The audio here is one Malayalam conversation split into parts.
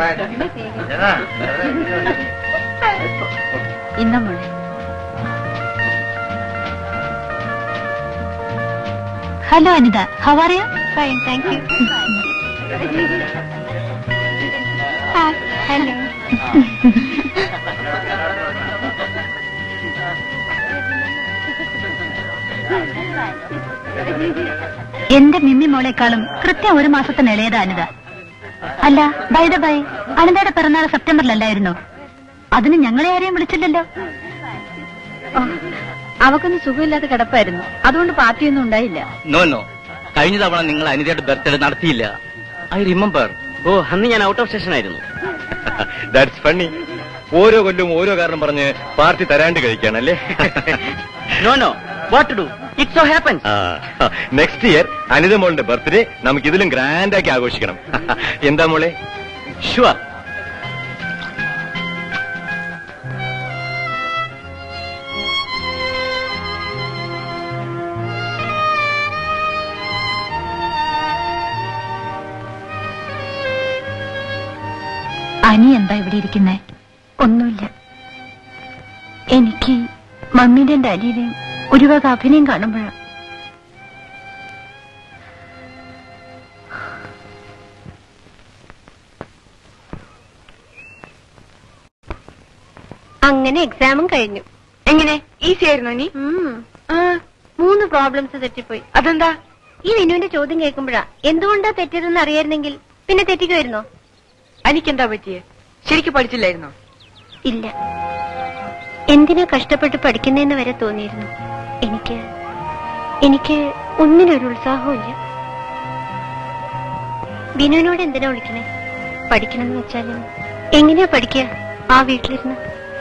ഇന്ന മോളെ hello Anita how are you fine thank you hello എന്റെ മിമ്മി മോളെക്കാളും കൃത്യം ഒരു മാസത്തിന് ഇളയതാ അനിത അല്ല ബൈ ദ ബൈ അനിതയുടെ പിറന്നാൾ സെപ്റ്റംബറിലല്ലായിരുന്നോ അതിന് ഞങ്ങളെ ആരെയും വിളിച്ചില്ലല്ലോ അവക്കൊന്നും സുഖമില്ലാത്ത കിടപ്പായിരുന്നു അതുകൊണ്ട് പാർട്ടിയൊന്നും ഉണ്ടായില്ല നോ നോ കഴിഞ്ഞ തവണ നിങ്ങൾ അനിതയുടെ ബർത്ത്ഡേ നടത്തിയില്ല ഐ റിമെമ്പർ ഓ അന്ന് ഞാൻ ഔട്ട് ഓഫ് സ്റ്റേഷൻ ആയിരുന്നു ദാറ്റ്സ് ഫണ്ണി ഓരോ കൊല്ലവും ഓരോ കാരണം പറഞ്ഞ് പാർട്ടി തരാണ്ട് കഴിക്കാണല്ലേ no no what to do it so happens next year Anita മോളുടെ ബർത്ത്ഡേ നമുക്ക് ഇതിലും ഗ്രാൻഡ് ആക്കി ആഘോഷിക്കണം എന്താ മോളെ ഷുവർ അനി എന്താ ഇവിടെ ഇരിക്കുന്നേ ഒന്നുമില്ല എനിക്ക് മമ്മീന്റെ ഡാഡിയുടെയും ഒരു വക അഭിനയം കാണുമ്പോഴാ അങ്ങനെ എക്സാമും കഴിഞ്ഞു എങ്ങനെ ഈസി ആയിരുന്നു നീ ഉം. മൂന്ന് പ്രോബ്ലംസ് തെറ്റിപ്പോയി അതെന്താ ഈ വിനുവിന്റെ ചോദ്യം കേൾക്കുമ്പോഴാ എന്തുകൊണ്ടാ തെറ്റിയതെന്ന് അറിയായിരുന്നെങ്കിൽ പിന്നെ തെറ്റിക്കുമായിരുന്നോ എനിക്കെന്താ പറ്റിയേ ശരിക്കും പഠിച്ചില്ലായിരുന്നോ ഇല്ല എന്തിനാ കഷ്ടപ്പെട്ട് പഠിക്കുന്നതെന്ന് വരെ തോന്നിയിരുന്നു എനിക്ക് എനിക്ക് ഒന്നിനൊരു ഉത്സാഹവും ഇല്ല ബിനുവിനോട് എന്തിനാ വിളിക്കണേ പഠിക്കണമെന്ന് വെച്ചാലും എങ്ങനെയാ പഠിക്കുക ആ വീട്ടിലിരുന്ന്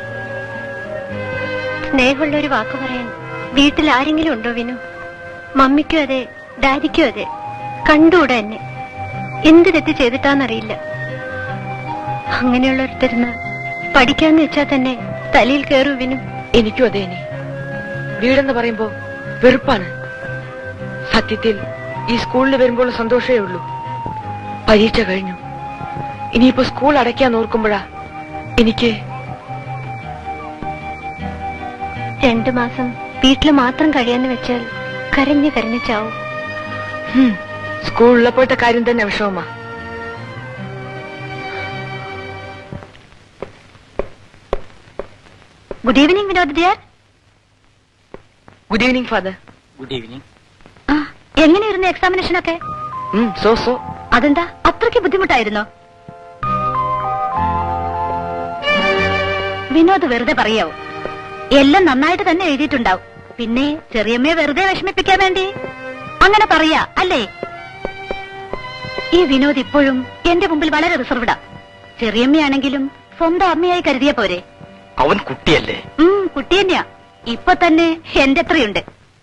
സ്നേഹമുള്ള ഒരു വാക്ക് പറയാൻ വീട്ടിൽ ആരെങ്കിലും ഉണ്ടോ വിനു മമ്മിക്കും അതെ ഡാഡിക്കും അതെ കണ്ടുകൂടെ എന്നെ എന്ത് തെറ്റ് ചെയ്തിട്ടാന്നറിയില്ല അങ്ങനെയുള്ള ഒരുത്തരുന്ന് പഠിക്കാന്ന് വെച്ചാ തന്നെ തലയിൽ കയറൂ വിനു എനിക്കും അതേ ഇനി വീടെന്ന് പറയുമ്പോ വെറുപ്പാണ് സത്യത്തിൽ ഈ സ്കൂളിൽ വരുമ്പോൾ സന്തോഷമേ ഉള്ളൂ പരീക്ഷ കഴിഞ്ഞു ഇനിയിപ്പോ സ്കൂൾ അടയ്ക്കാൻ ഓർക്കുമ്പോഴാ എനിക്ക് രണ്ടു മാസം വീട്ടിൽ മാത്രം കഴിയാന്ന് വെച്ചാൽ കരഞ്ഞു കരഞ്ഞു ചാവും ഹും, സ്കൂളിലപ്പോഴത്തെ കാര്യം തന്നെ വിഷമമാ good evening Vinod dear good evening father good evening ആ എങ്ങനെയായിരുന്നു എക്സാമിനേഷൻ ഒക്കെ സോ സോ അതെന്താ അത്രയ്ക്ക് ബുദ്ധിമുട്ടായിരുന്നോ വിനോദ് വെറുതെ പറയാവോ എല്ലാം നന്നായിട്ട് തന്നെ എഴുതിയിട്ടുണ്ടാവും പിന്നെ ചെറിയമ്മയെ വെറുതെ വിഷമിപ്പിക്കാൻ വേണ്ടി അങ്ങനെ പറയാ അല്ലേ ഈ വിനോദ് ഇപ്പോഴും എന്റെ മുമ്പിൽ വളരെ റിസർവ്ഡാ ചെറിയമ്മയാണെങ്കിലും സ്വന്തം അമ്മയായി കരുതിയ പോരെ അവൻ കുട്ടിയല്ലേ ഉം കുട്ടി തന്നെയാ ഇപ്പൊ തന്നെ എന്റെ എത്രയുണ്ട്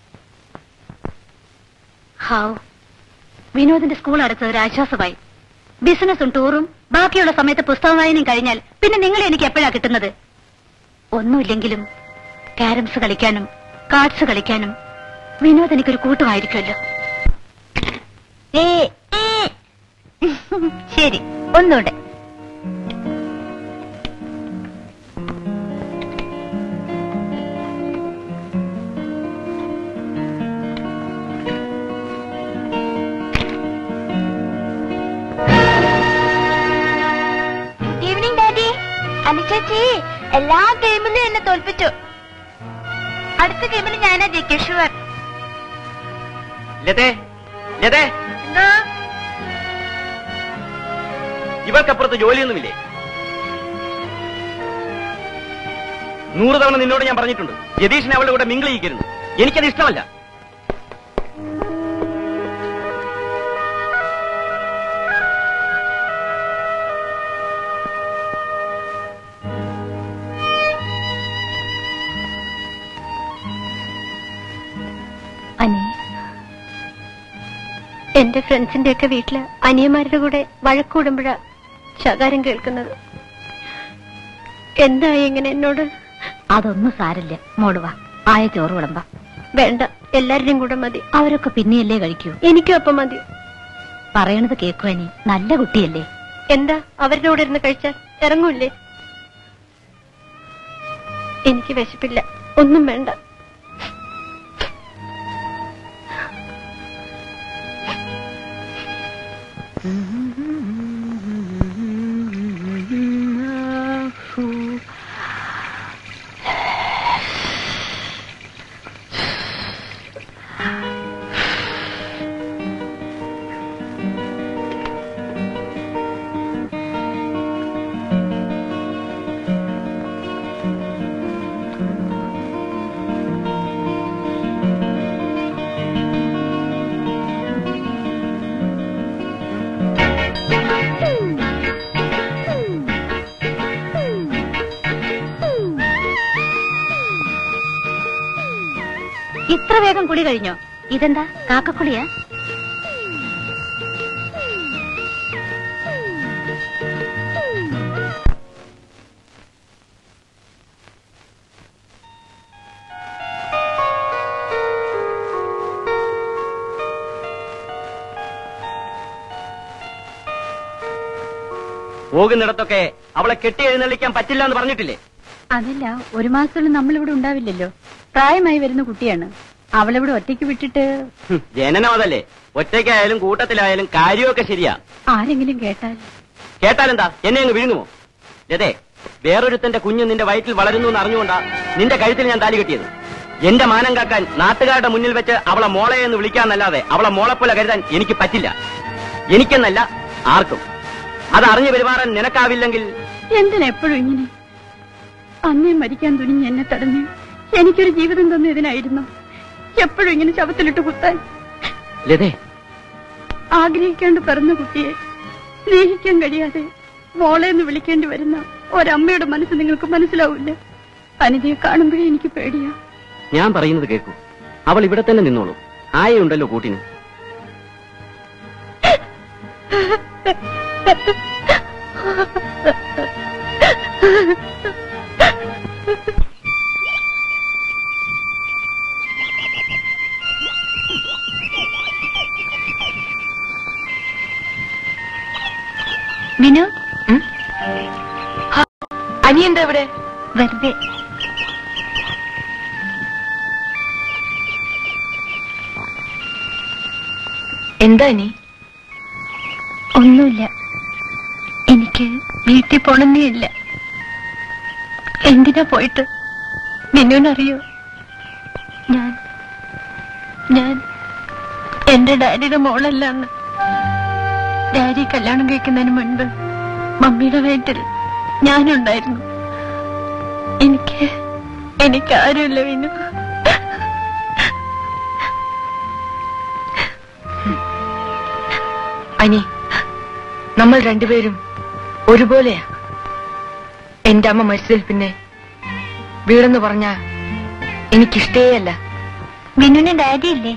ഹാവ് വിനോദിന്റെ സ്കൂൾ അടച്ചത് ഒരു ആശ്വാസമായി ബിസിനസ്സും ടൂറും ബാക്കിയുള്ള സമയത്ത് പുസ്തക വായനയും കഴിഞ്ഞാൽ പിന്നെ നിങ്ങളെ എനിക്ക് എപ്പോഴാ കിട്ടുന്നത് ഒന്നുമില്ലെങ്കിലും കാരംസ് കളിക്കാനും കാർഡ്സ് കളിക്കാനും വിനോദ് എനിക്കൊരു കൂട്ടുമായിരിക്കുമല്ലോ ഏ, ഏ. ശരി ഒന്നുകൂടെ ഗുഡ് ഈവനിങ് ഡാഡി അനുചേച്ചി എല്ലാ ഗെയിമിലും എന്നെ തോൽപ്പിച്ചു അടുത്ത ഗെയിമിൽ ഞാനാ ജയിക്കും ഷുവർ ലതേ ലതേ എന്തോ ഇവർക്കപ്പുറത്ത് ജോലിയൊന്നുമില്ലേ നൂറ് തവണ നിന്നോട് ഞാൻ പറഞ്ഞിട്ടുണ്ട് യതീഷിനെ അവളുടെ കൂടെ മിങ്കിൾ ചെയ്യിക്കരുത് എനിക്കത് ഇഷ്ടമല്ല അനി എന്റെ ഫ്രണ്ട്സിന്റെ ഒക്കെ വീട്ടില് അനിയന്മാരുടെ കൂടെ വഴക്കൂടുമ്പോഴാ ശകാരം കേൾക്കുന്നത് എന്തായി ഇങ്ങനെ എന്നോട് അതൊന്നും സാരല്ല മോള് വാ ആയ ചോറ് വിളമ്പ വേണ്ട എല്ലാവരുടെയും കൂടെ മതി അവരൊക്കെ പിന്നെയല്ലേ കഴിക്കൂ എനിക്കും അപ്പം മതി പറയണത് കേക്കുവാനി നല്ല കുട്ടിയല്ലേ എന്താ അവരുടെ കൂടെ ഇരുന്ന് കഴിച്ചാൽ ഇറങ്ങൂല്ലേ എനിക്ക് വിശപ്പില്ല ഒന്നും വേണ്ട ഇത്ര വേഗം കുളി കഴിഞ്ഞോ ഇതെന്താ കാക്കക്കുളിയാ പോകുന്നിടത്തൊക്കെ അവളെ കെട്ടി എഴുന്നള്ളിക്കാൻ പറ്റില്ല എന്ന് പറഞ്ഞിട്ടില്ലേ അതല്ല ഒരു മാസത്തോളം നമ്മളിവിടെ ഉണ്ടാവില്ലല്ലോ പ്രായമായി വരുന്ന കുട്ടിയാണ് അവളിവിടെ ഒറ്റയ്ക്ക് വിട്ടിട്ട് ഹും, ജനനം അതല്ലേ ഒറ്റയ്ക്കായാലും കൂട്ടത്തിലായാലും കാര്യമൊക്കെ ശരിയാ ആരെങ്കിലും കേട്ടാൽ കേട്ടാലെന്താ എന്നെ അങ്ങ് വിഴുങ്ങുമോ അതെ വേറൊരുത്തന്റെ കുഞ്ഞു നിന്റെ വയറ്റിൽ വളരുന്നു എന്ന് അറിഞ്ഞുകൊണ്ടാ നിന്റെ കഴുത്തിൽ ഞാൻ താലി കെട്ടിയത് എന്റെ മാനം കാക്കാൻ നാട്ടുകാരുടെ മുന്നിൽ വെച്ച് അവളെ മോളെ എന്ന് വിളിക്കാന്നല്ലാതെ അവളെ മോളെ പോലെ കരുതാൻ എനിക്ക് പറ്റില്ല എനിക്കെന്നല്ല ആർക്കും അത് അറിഞ്ഞു പെരുമാറാൻ നിനക്കാവില്ലെങ്കിൽ എന്തിനാ എപ്പോഴും ഇങ്ങനെ അന്നേ മരിക്കാൻ തുനിഞ്ഞ് എന്നെ തടഞ്ഞ് എനിക്കൊരു ജീവിതം തന്ന ഇതിനായിരുന്നു എപ്പോഴും ഇങ്ങനെ ശവത്തിലിട്ട് കുത്താൻ ലതേ ആഗ്രഹിക്കാണ്ട് പിറന്ന കുട്ടിയെ സ്നേഹിക്കാൻ കഴിയാതെ മോളെ എന്ന് വിളിക്കേണ്ടി വരുന്ന ഒരമ്മയുടെ മനസ്സ് നിങ്ങൾക്ക് മനസ്സിലാവില്ല അനിതയെ കാണുമ്പോഴേ എനിക്ക് പേടിയാ ഞാൻ പറയുന്നത് കേൾക്കൂ അവൾ ഇവിടെ തന്നെ നിന്നോളൂ ആയ ഉണ്ടല്ലോ കൂട്ടിന് വിനു അനി എന്താ ഇവിടെ വെറുതെ എന്താ അനി ഒന്നുമില്ല എനിക്ക് വീട്ടിൽ പോണെന്നേ ഇല്ല എന്തിനാ പോയിട്ട് മിന്നുവിനറിയോ ഞാൻ ഞാൻ എന്റെ ഡാഡിയുടെ മോളല്ലാന്ന് ഡാഡി കല്യാണം കഴിക്കുന്നതിന് മുൻപ് മമ്മിയുടെ വീട്ടിൽ ഞാനുണ്ടായിരുന്നു എനിക്ക് എനിക്ക് ആരുമില്ല വിനു അനി നമ്മൾ രണ്ടുപേരും ഒരുപോലെയാ എന്റെ അമ്മ മരിച്ചതിൽ പിന്നെ വീടെന്ന് പറഞ്ഞ എനിക്കിഷ്ടേയല്ല വിനുവിന് ഡാഡി ഇല്ലേ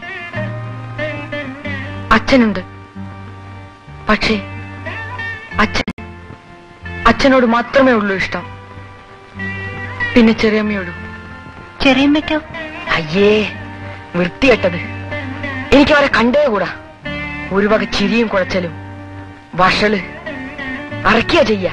അച്ഛനുണ്ട് പക്ഷേ അച്ഛൻ അച്ഛനോട് മാത്രമേ ഉള്ളൂ ഇഷ്ടം പിന്നെ ചെറിയമ്മയോടും ചെറിയമ്മയ്ക്കോ അയ്യേ വൃത്തികെട്ടത് എനിക്ക് അവരെ കണ്ടേ കൂടാ ഒരു വക ചിരിയും കുഴച്ചലും വഷള് അറക്കിയ ചെയ്യ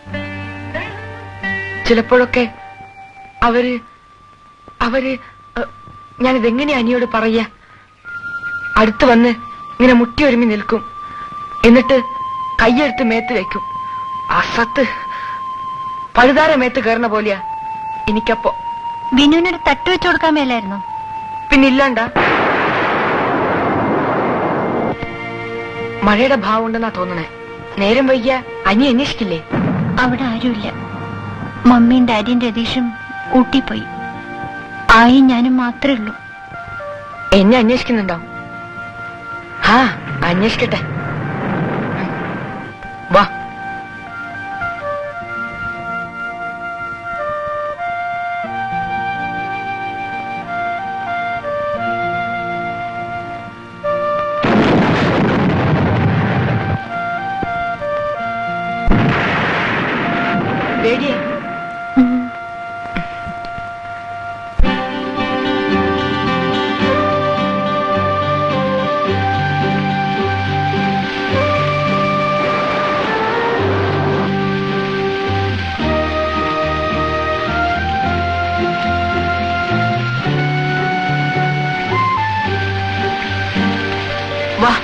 ചിലപ്പോഴൊക്കെ അവര് അവര് അഹ്, ഞാനിതെങ്ങനെയാ അനിയോട് പറയാ അടുത്ത് വന്ന് ഇങ്ങനെ മുട്ടി ഒരുമി നിൽക്കും എന്നിട്ട് കൈയെടുത്ത് മേത്ത് വെക്കും അസത്ത് പഴുതാര മേത്ത് കയറുന്ന പോലെയാ എനിക്കപ്പോ വിനുവിനൊരു തട്ട് വെച്ച് കൊടുക്കാൻ മേലായിരുന്നോ പിന്നില്ലാണ്ട മഴയുടെ ഭാവം ഉണ്ടെന്നാ തോന്നണേ നേരം വൈകിയ അനി അന്വേഷിക്കില്ലേ അവിടെ ആരുമില്ല മമ്മിയും ഡാഡിയും രതീഷും ഊട്ടി പോയി ആയി ഞാനും മാത്രമേ ഉള്ളൂ എന്നെ അന്വേഷിക്കുന്നുണ്ടോ ആ അന്വേഷിക്കട്ടെ വാ പേടിയാ വാ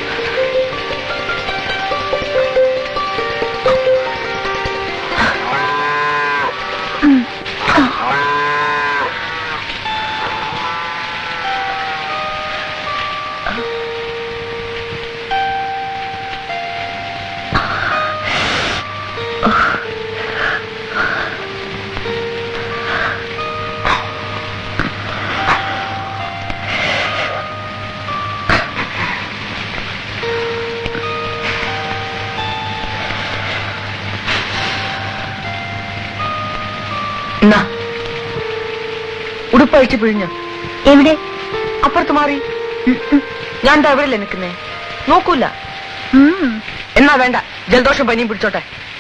എന്നാ ഉടുപ്പഴിച്ച് പിഴിഞ്ഞു എവിടെ അപ്പുറത്ത് മാറി ഞാൻ എന്താ എവിടെയല്ലേ നിൽക്കുന്നേ നോക്കൂല ഉം. എന്നാ വേണ്ട ജലദോഷം പനിയും പിടിച്ചോട്ടെ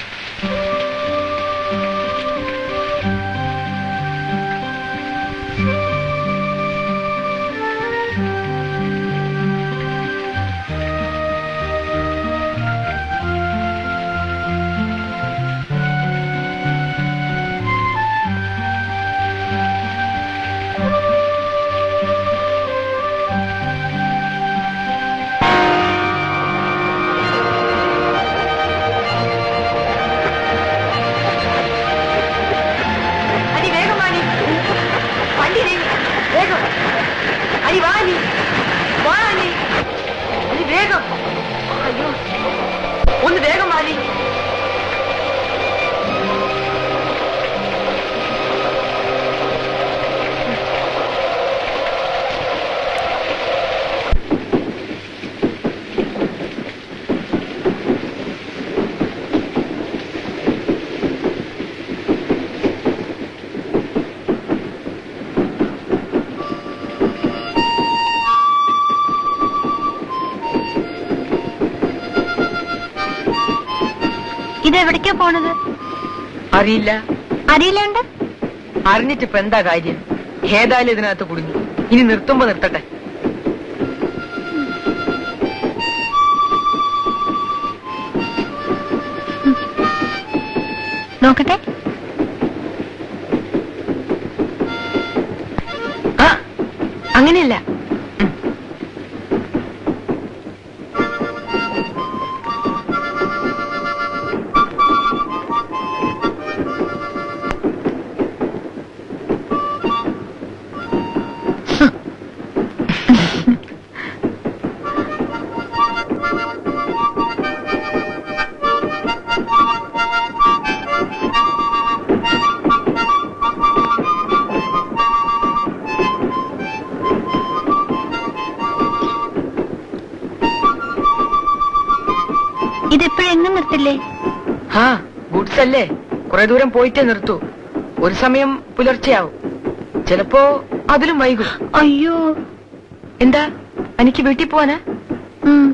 അനി വേഗം വാ നീ വണ്ടി നീങ്ങ്. വേഗം അനി വാ നീ വാ നീ അനി വേഗം അയ്യോ ഒന്ന് വേഗം വാ നീ ഇതെവിടേക്കാ പോണത് അറിയില്ല അറിയില്ലാണ്ട് അറിഞ്ഞിട്ടിപ്പോ എന്താ കാര്യം ഏതായാലും ഇതിനകത്ത് കുടുങ്ങി ഇനി നിർത്തുമ്പോ നിർത്തട്ടെ നോക്കട്ടെ ആ അങ്ങനെയല്ല ഉം. ഇതെപ്പോഴെങ്ങും നിർത്തില്ലേ ആ ഗുഡ്സ് അല്ലേ കുറെ ദൂരം പോയിട്ടേ നിർത്തൂ ഒരു സമയം പുലർച്ചെയാവും ചിലപ്പോ അതിലും വൈകും അയ്യോ എന്താ എനിക്ക് വീട്ടിൽ പോവാനാ ഉം.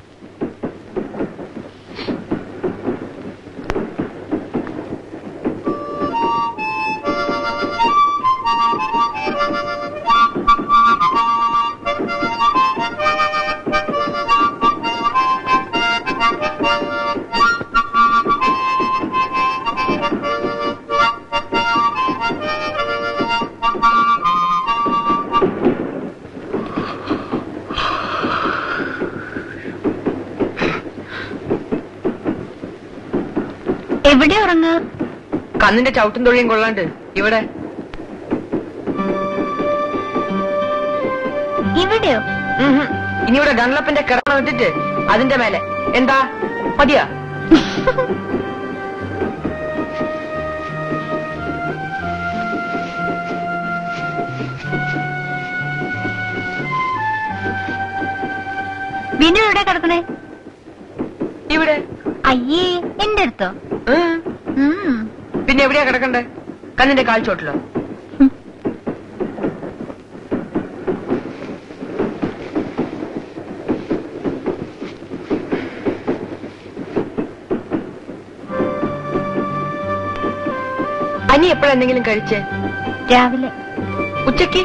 എവിടെ ഉറങ്ങാ കന്നിന്റെ ചവിട്ടും തൊഴിയും കൊള്ളാണ്ട് ഇവിടെ ഇവിടെയോ ഉം ഹും. ഇനി ഇവിടെ ഗൺലപ്പിന്റെ കിടന്ന് വിട്ടിട്ട് അതിന്റെ മേലെ എന്താ മതിയാ ബിനു എവിടെ കിടക്കണേ ഇവിടെ അയ്യേ എന്റെ അടുത്തോ ഉം. ഉം. പിന്നെ എവിടെയാ കിടക്കണ്ടേ കന്നിന്റെ കാൽച്ചോട്ടിലോ അനി എപ്പോഴെന്തെങ്കിലും കഴിച്ചേ രാവിലെ ഉച്ചക്ക്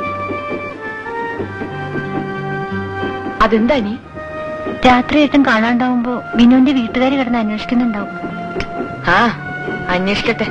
അതെന്താ നീ രാത്രിയായിട്ടും കാണാണ്ടാവുമ്പോ ബിനുവിന്റെ വീട്ടുകാർ കിടന്ന് അന്വേഷിക്കുന്നുണ്ടാവും ആ അന്വേഷിക്കട്ടെ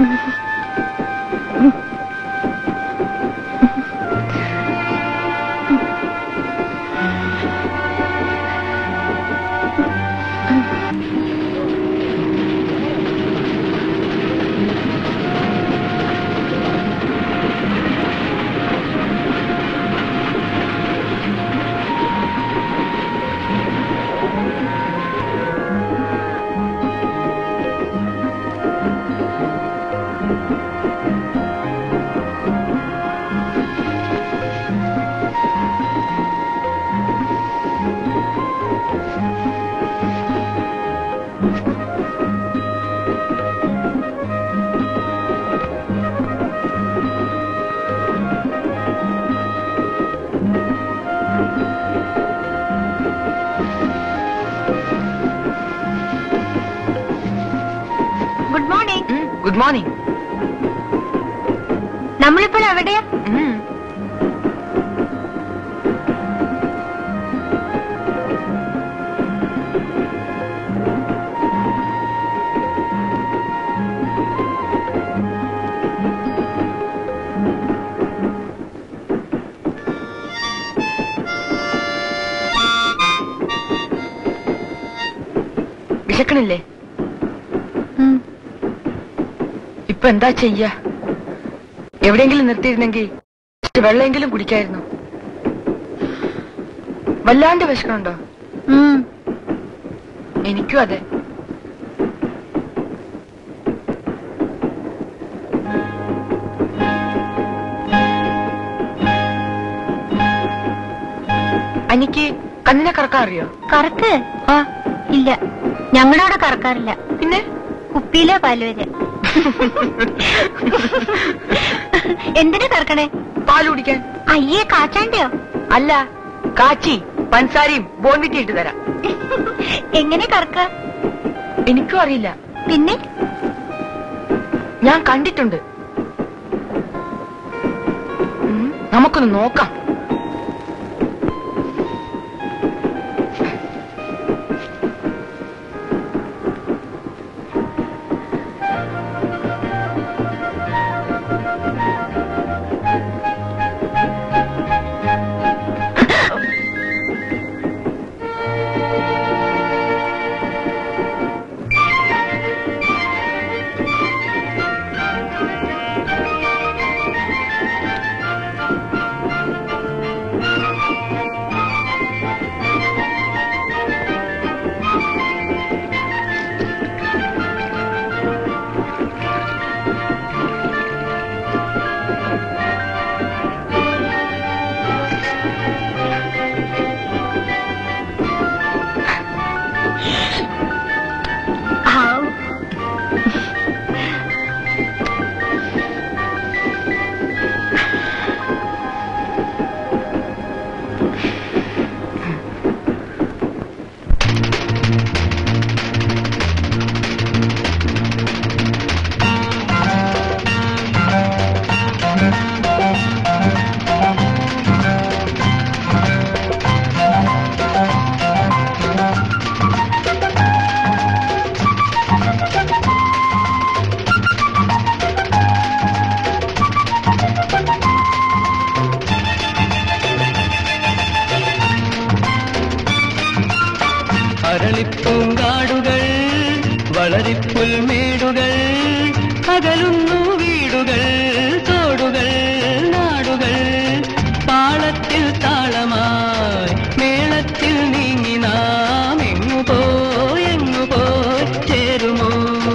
ഗുഡ് മോർണിംഗ് ഗുഡ് മോർണിംഗ് നമ്മളിപ്പോൾ എവിടെയാ വിശക്കണില്ലേ ഇപ്പൊ എന്താ ചെയ്യ എവിടെയെങ്കിലും നിർത്തിയിരുന്നെങ്കിൽ ഇച്ചിരി വെള്ളമെങ്കിലും കുടിക്കായിരുന്നു വല്ലാണ്ട് വിശക്കണുണ്ടോ എനിക്കും അതെ അനിക്ക് കണ്ണിനെ കറക്കാൻ അറിയോ കറക്ക് ആ ഇല്ല ഞങ്ങളവിടെ കറക്കാറില്ല പിന്നെ കുപ്പിയിലെ പാല് വരെ എന്തിനാ കറക്കണേ പാല് കുടിക്കാൻ അയ്യേ കാച്ചാണ്ടയോ അല്ല കാച്ചി പൻസാരയും ബോൺവിറ്റി ഇട്ട് തരാം എങ്ങനെ കറക്ക എനിക്കും അറിയില്ല പിന്നെ ഞാൻ കണ്ടിട്ടുണ്ട് ഉം, നമുക്കൊന്ന് നോക്കാം ആവ്. അരളിപ്പൂങ്കാടുകൾ വളരിപ്പുൽമേടുകൾ അകലുന്നു വീടുകൾ തോടുകൾ നാടുകൾ പാളത്തിൽ താളമായി മേളത്തിൽ നീങ്ങി നാം എങ്ങു പോയെങ്ങു പോയി ചേരുമോ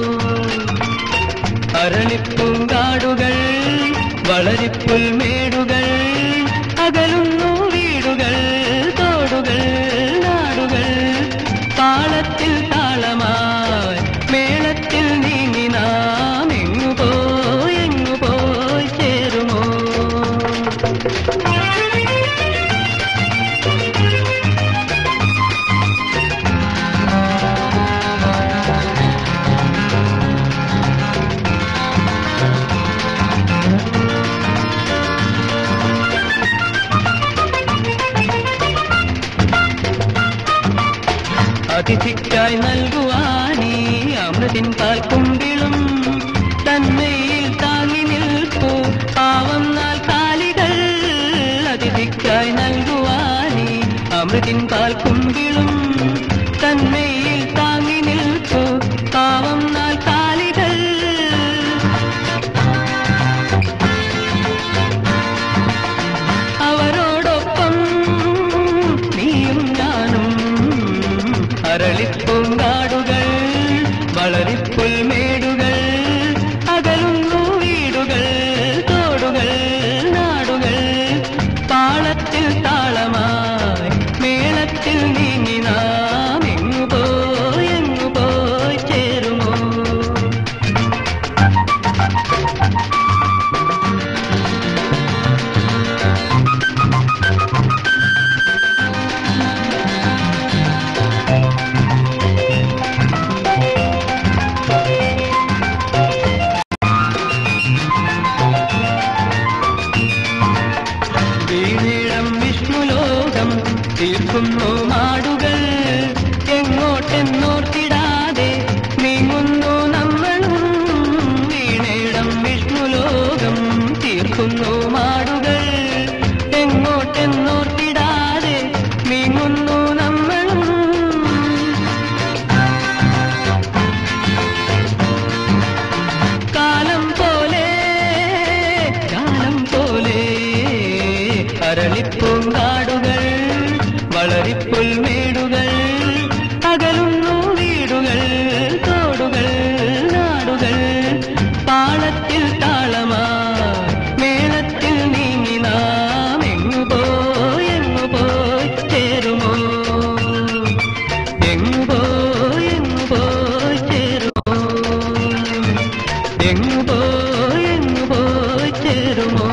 അരളിപ്പൂങ്കാടുകൾ വളരിപ്പുൽമേടുകൾ അകലുന്നു വീടുകൾ തോടുകൾ നാടുകൾ താളത്തിൽ താളമായി മേളത്തിൽ നീങ്ങി നാം എങ്ങു പോയി എങ്ങു പോയി ചേരുമോ എങ്ങു പോയി എങ്ങു പോയി ചേരുമോ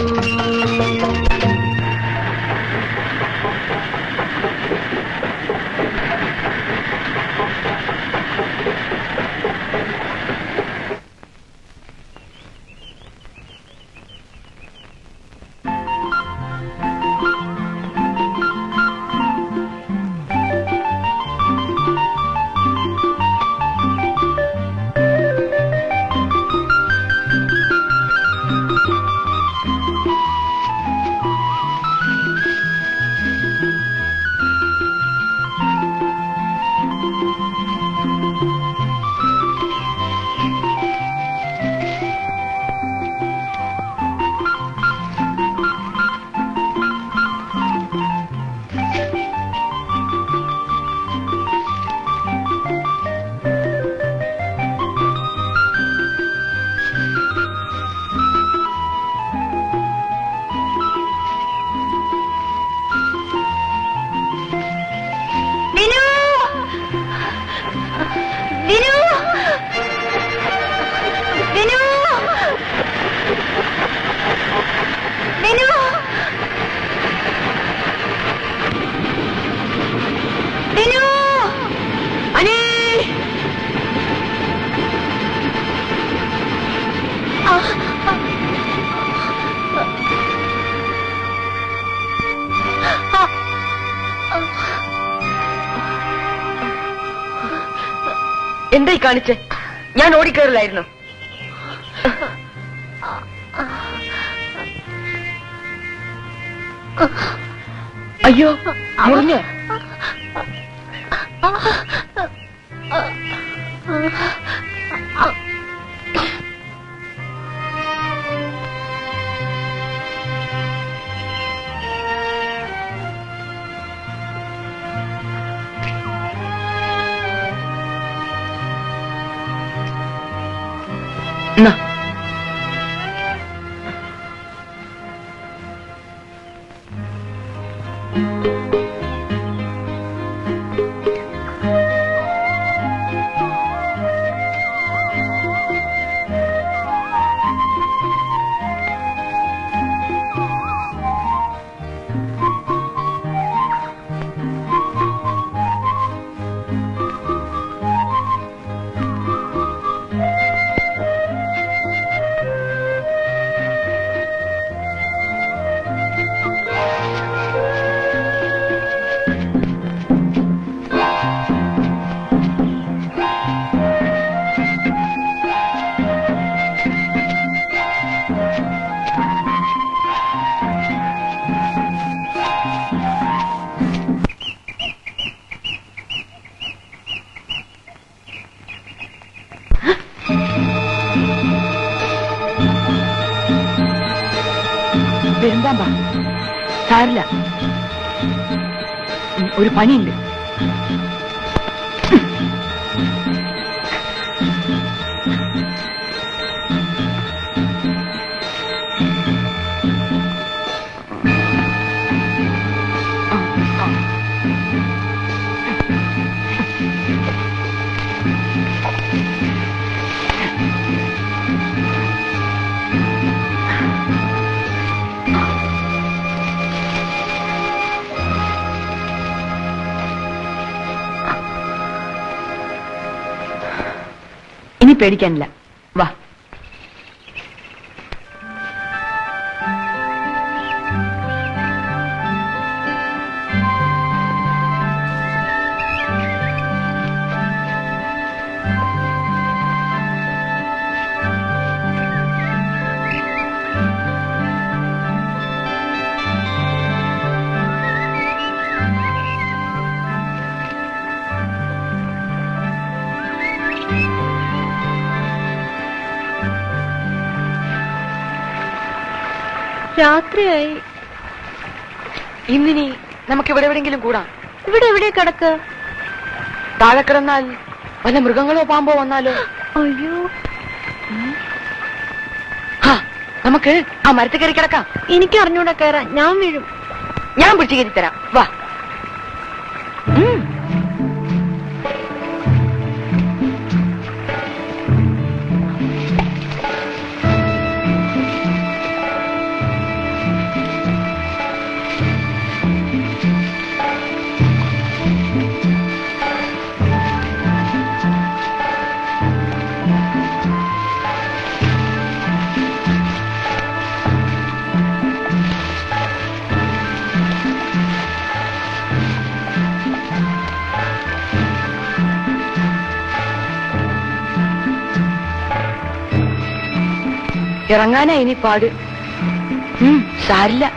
വിനു വിനു വിനു വിനു വിനു അനി എന്തായി കാണിച്ചേ ഞാൻ ഓടിക്കയറില്ലായിരുന്നു അയ്യോ മുറിഞ്ഞോ എന്നാ പെരുമ്പാമ്പാ സാരില്ല ഉം, ഒരു പനിയുണ്ട് ഇനി പേടിക്കാനില്ല വാ രാത്രിയായി ഇന്നിനി നമുക്ക് ഇവിടെ എവിടെയെങ്കിലും കൂടാം ഇവിടെ എവിടെ കിടക്ക് താഴെ കിടന്നാൽ വല്ല മൃഗങ്ങളോ പാമ്പോ വന്നാലോ അയ്യോ ഹാ, നമുക്ക് ആ മരത്തിൽ കയറി കിടക്കാം എനിക്ക് അറിഞ്ഞൂടാ കയറാൻ ഞാൻ വീഴും ഞാൻ പിടിച്ചു കയറി തരാം വാ ഉം. ഇറങ്ങാനാ ഇനി പാട് ഉം, സാരില്ല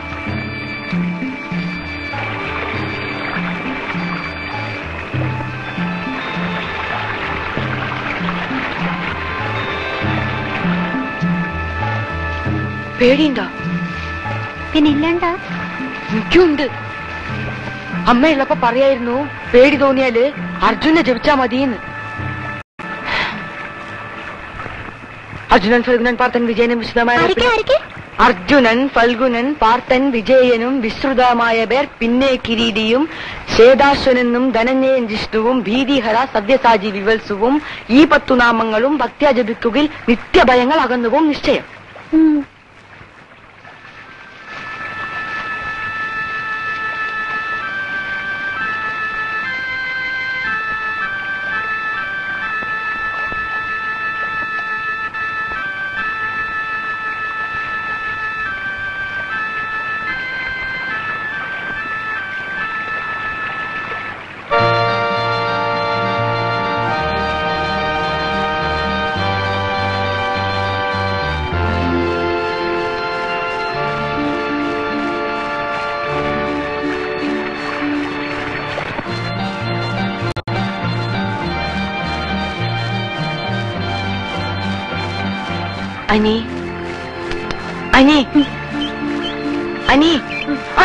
പേടിയുണ്ടോ പിന്നെ ഇല്ലണ്ടാ എനിക്കുണ്ട് അമ്മയുള്ളപ്പോ പറയായിരുന്നു പേടി തോന്നിയാല് അർജുനെ ജപിച്ചാ മതിയെന്ന് അർജുനൻ ഫൽഗുനൻ പാർത്തൻ വിജയനും വിശദമായ ആരൊക്കെ ആരൊക്കെ അർജുനൻ ഫൽഗുനൻ പാർത്തൻ വിജയനും വിശ്രുതമായ പേർ പിന്നെ കിരീടിയും ശ്വേതാശ്വനെന്നും ധനഞ്ജയൻ ജിഷ്ണുവും ഭീതിഹര സവ്യസാജി വിവത്സുവും ഈ പത്തു നാമങ്ങളും ഭക്ത്യാ ജപിക്കുകിൽ നിത്യഭയങ്ങൾ അകന്നുപോകും നിശ്ചയം ഉം. അനി അനി അനി ആ.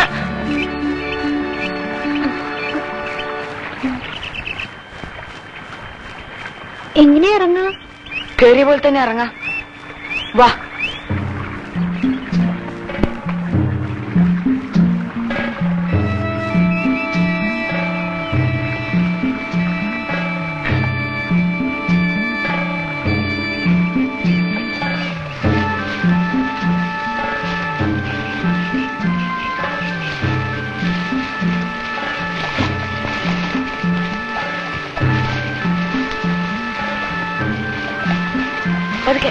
എങ്ങനെ ഇറങ്ങാം കേറിയ പോലെ തന്നെ ഇറങ്ങാം വാ പതുക്കെ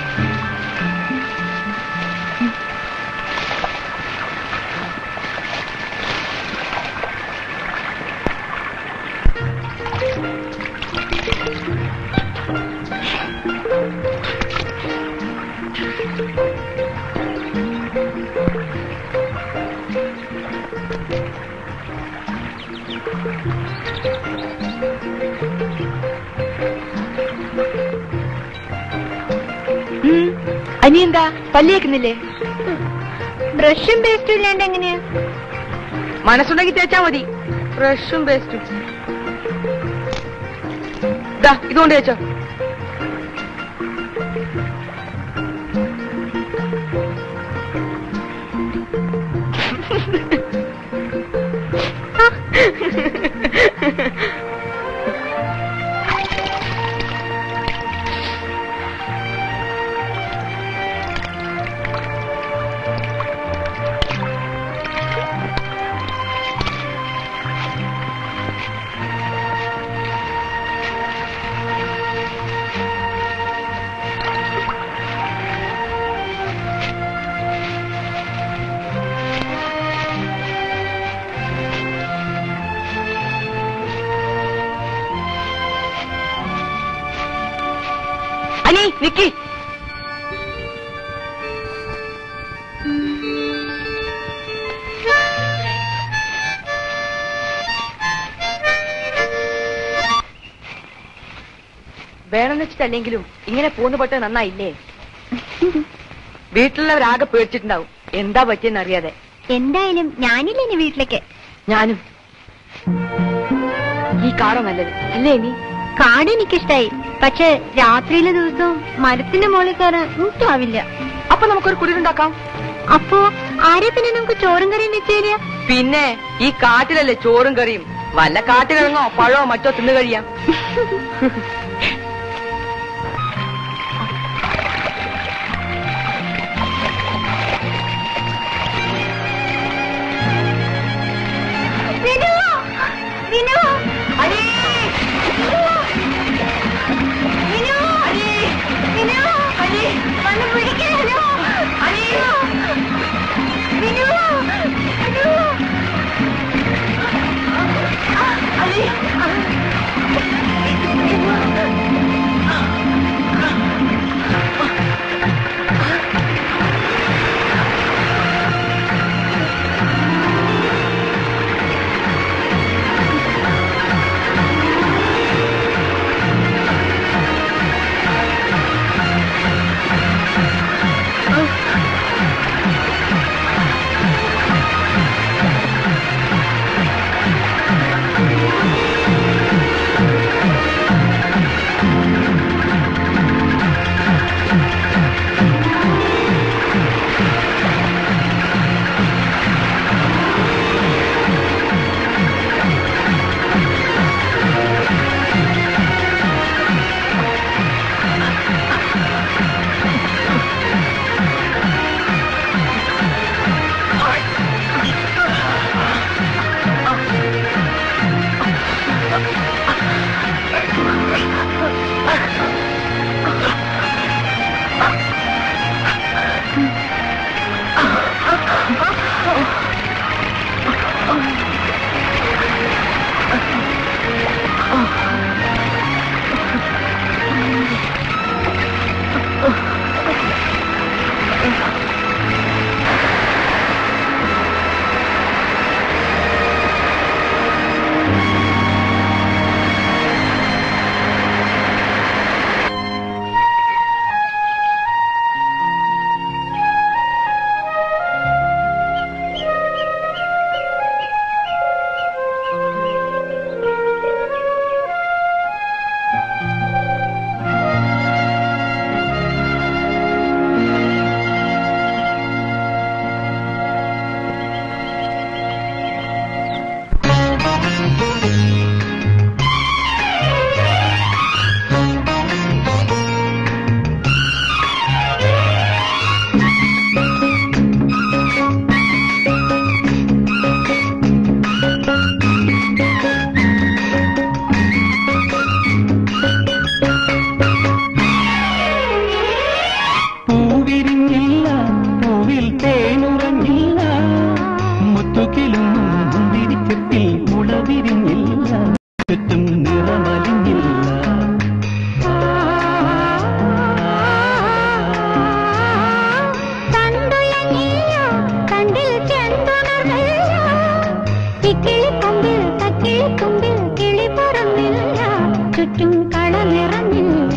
ഉം. അനി എന്താ പല്ലിയേക്കുന്നില്ലേ ബ്രഷും പേസ്റ്റും ഇല്ലാണ്ട് എങ്ങനെയാ മനസ്സുണ്ടെങ്കിൽ തേച്ചാ മതി ബ്രഷും പേസ്റ്റും ദാ ഇതുകൊണ്ട് തേച്ചോ അനി നിക്കി വേണമെന്ന് വെച്ചിട്ടല്ലെങ്കിലും ഇങ്ങനെ പോന്നു പെട്ട് നന്നായില്ലേ വീട്ടിലുള്ളവരാകെ പേടിച്ചിട്ടുണ്ടാവും എന്താ പറ്റിയെന്ന് അറിയാതെ എന്തായാലും ഞാനില്ല ഇനി വീട്ടിലേക്ക് ഞാനും ഈ കാറോ നല്ലത് അല്ലേ ഇനി കാട് എനിക്കിഷ്ടായി പക്ഷെ രാത്രിയിലെ ദിവസവും മരത്തിന്റെ മുകളിൽ കയറാൻ എനിക്കാവില്ല അപ്പൊ നമുക്കൊരു കുടിലുണ്ടാക്കാം അപ്പോ ആരെ പിന്നെ നമുക്ക് ചോറും കറിയും വെച്ച് തരിക പിന്നെ ഈ കാട്ടിലല്ലേ ചോറും കറിയും വല്ല കാട്ടിലിറങ്ങോ പഴമോ മറ്റോ തിന്നു കഴിയാം വിനു വിനു അടി വിനു അടി വിനു അടി വന്ന് പിടിക്കണോ അടിയോ വിനു വിനു അടി വിരിഞ്ഞില്ല പൂവിൽ തേനുറങ്ങില്ല മുത്തുകിലും വിരിച്ചത്തിൽ മുള വിരിഞ്ഞില്ല ചുറ്റും നിറമലിഞ്ഞില്ല കണ്ടുയങ്ങില്ല കണ്ടിൽ ചെന്തുണർന്നില്ല ഇക്കിളി കൊമ്പിൽ തക്കിളി തുമ്പിൽ കിളി പറന്നില്ല ചുറ്റും കള നിറഞ്ഞില്ല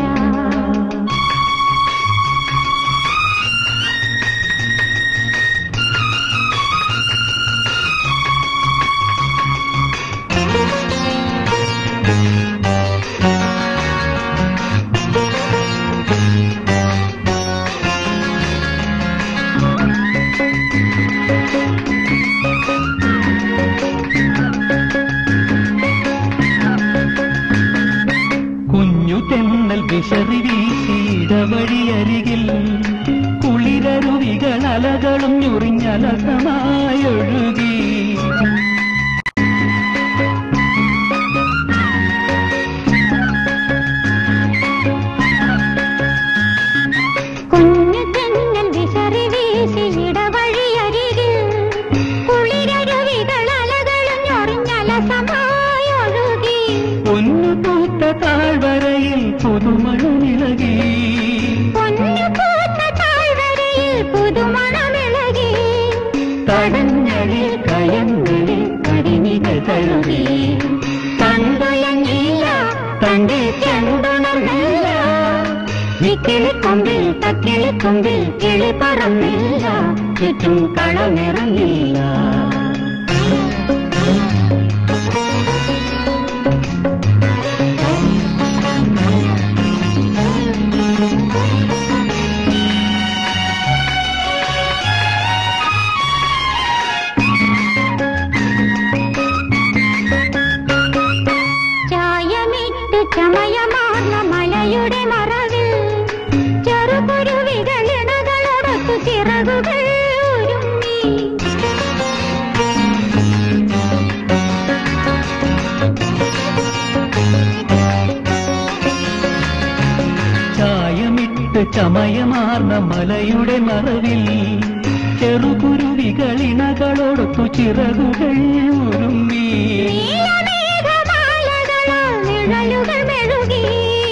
കുഞ്ഞു തെന്നൽ വിശറി വീശിയിടവഴിയരികിൽ കുളിരരുവികൾ അലകളും ഞുറിഞ്ഞലസമായൊഴുകി കുഞ്ഞു തെന്നൽ വിശറി വീശി ഇടവഴിയരികിൽ കുളിരരുവികൾ അലകളും ഞൊറിഞ്ഞലസമായി ഒഴുകി പൊന്നു പൂത്ത താഴ്വരയിൽ പുതുമണമിളകി പൊന്നു പൂത്ത താഴ്വരയിൽ പുതുമണമിളകി തടഞ്ഞളിൽ കയങ്ങളിൽ കരിമികൾ തഴുകി കണ്ടുയങ്ങില്ല തന്റെ ചെണ്ടുണർന്നില്ല ഇക്കിളിക്കൊമ്പിൽ തക്കിളിക്കൊമ്പിൽ കിളി പറന്നില്ല ചുറ്റും കളനിറങ്ങില്ല ചായമിട്ട് ചമയമാർന്ന മലയുടെ മറവിൽ ചെറുകുരുവികൾ ഇണകളൊടത്തു ചിറകുകൾ ഉരുമ്മി ചായമിട്ട് ചമയമാർന്ന മലയുടെ മറവിൽ ചെറുകുരുവികളിണകളൊടുത്തു ചിറകുകൾ ഉരുമ്മി നീലമേഘമാലകളാൽ നിഴലുകൾ മെഴുകി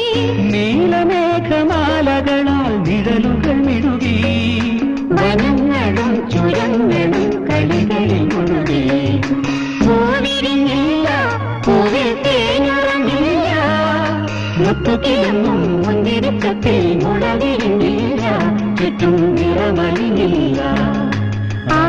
നീലമേഘമാലകളാൽ നിഴലുകൾ മിഴുകി വനങ്ങളും ചുരങ്ങളും കളികളിൽ മുഴുകി പൂവിരിഞ്ഞില്ല പൂവിൽ തേനുറങ്ങില്ല മുത്തുകിലങ്ങും മുന്തിരിക്കത്തിൽ മുളവിരിഞ്ഞില്ല ചുറ്റും നിറമലിഞ്ഞില്ല ആ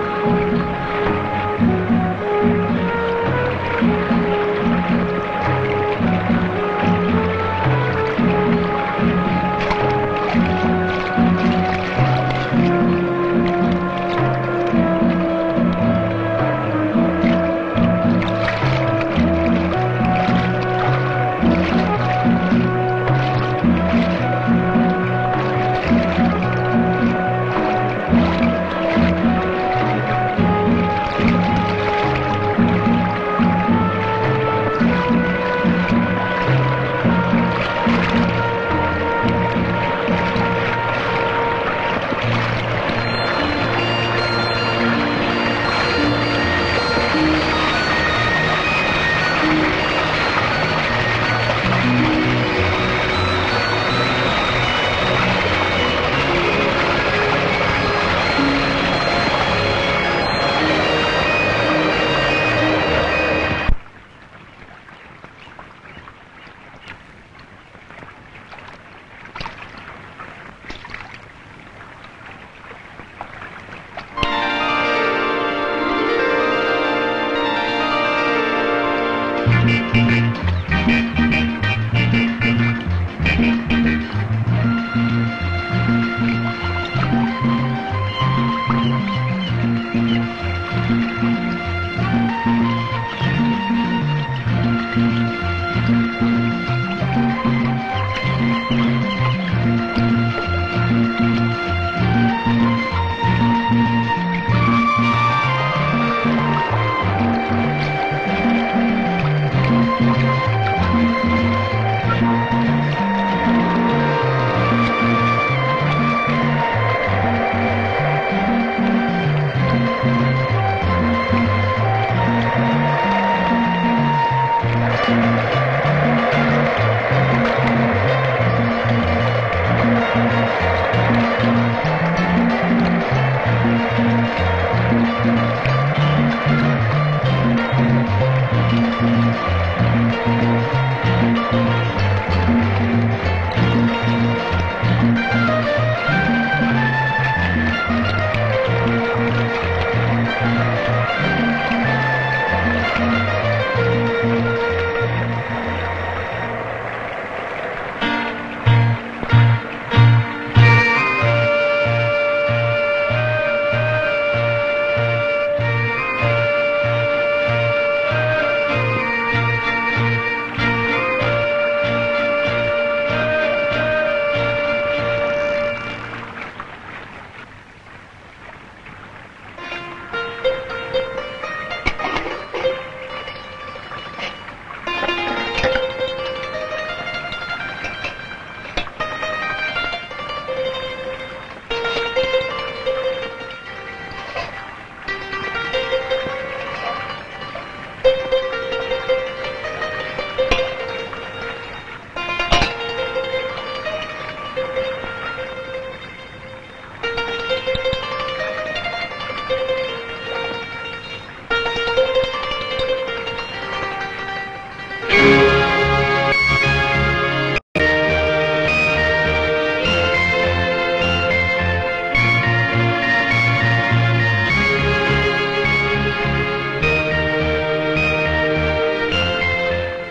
ആ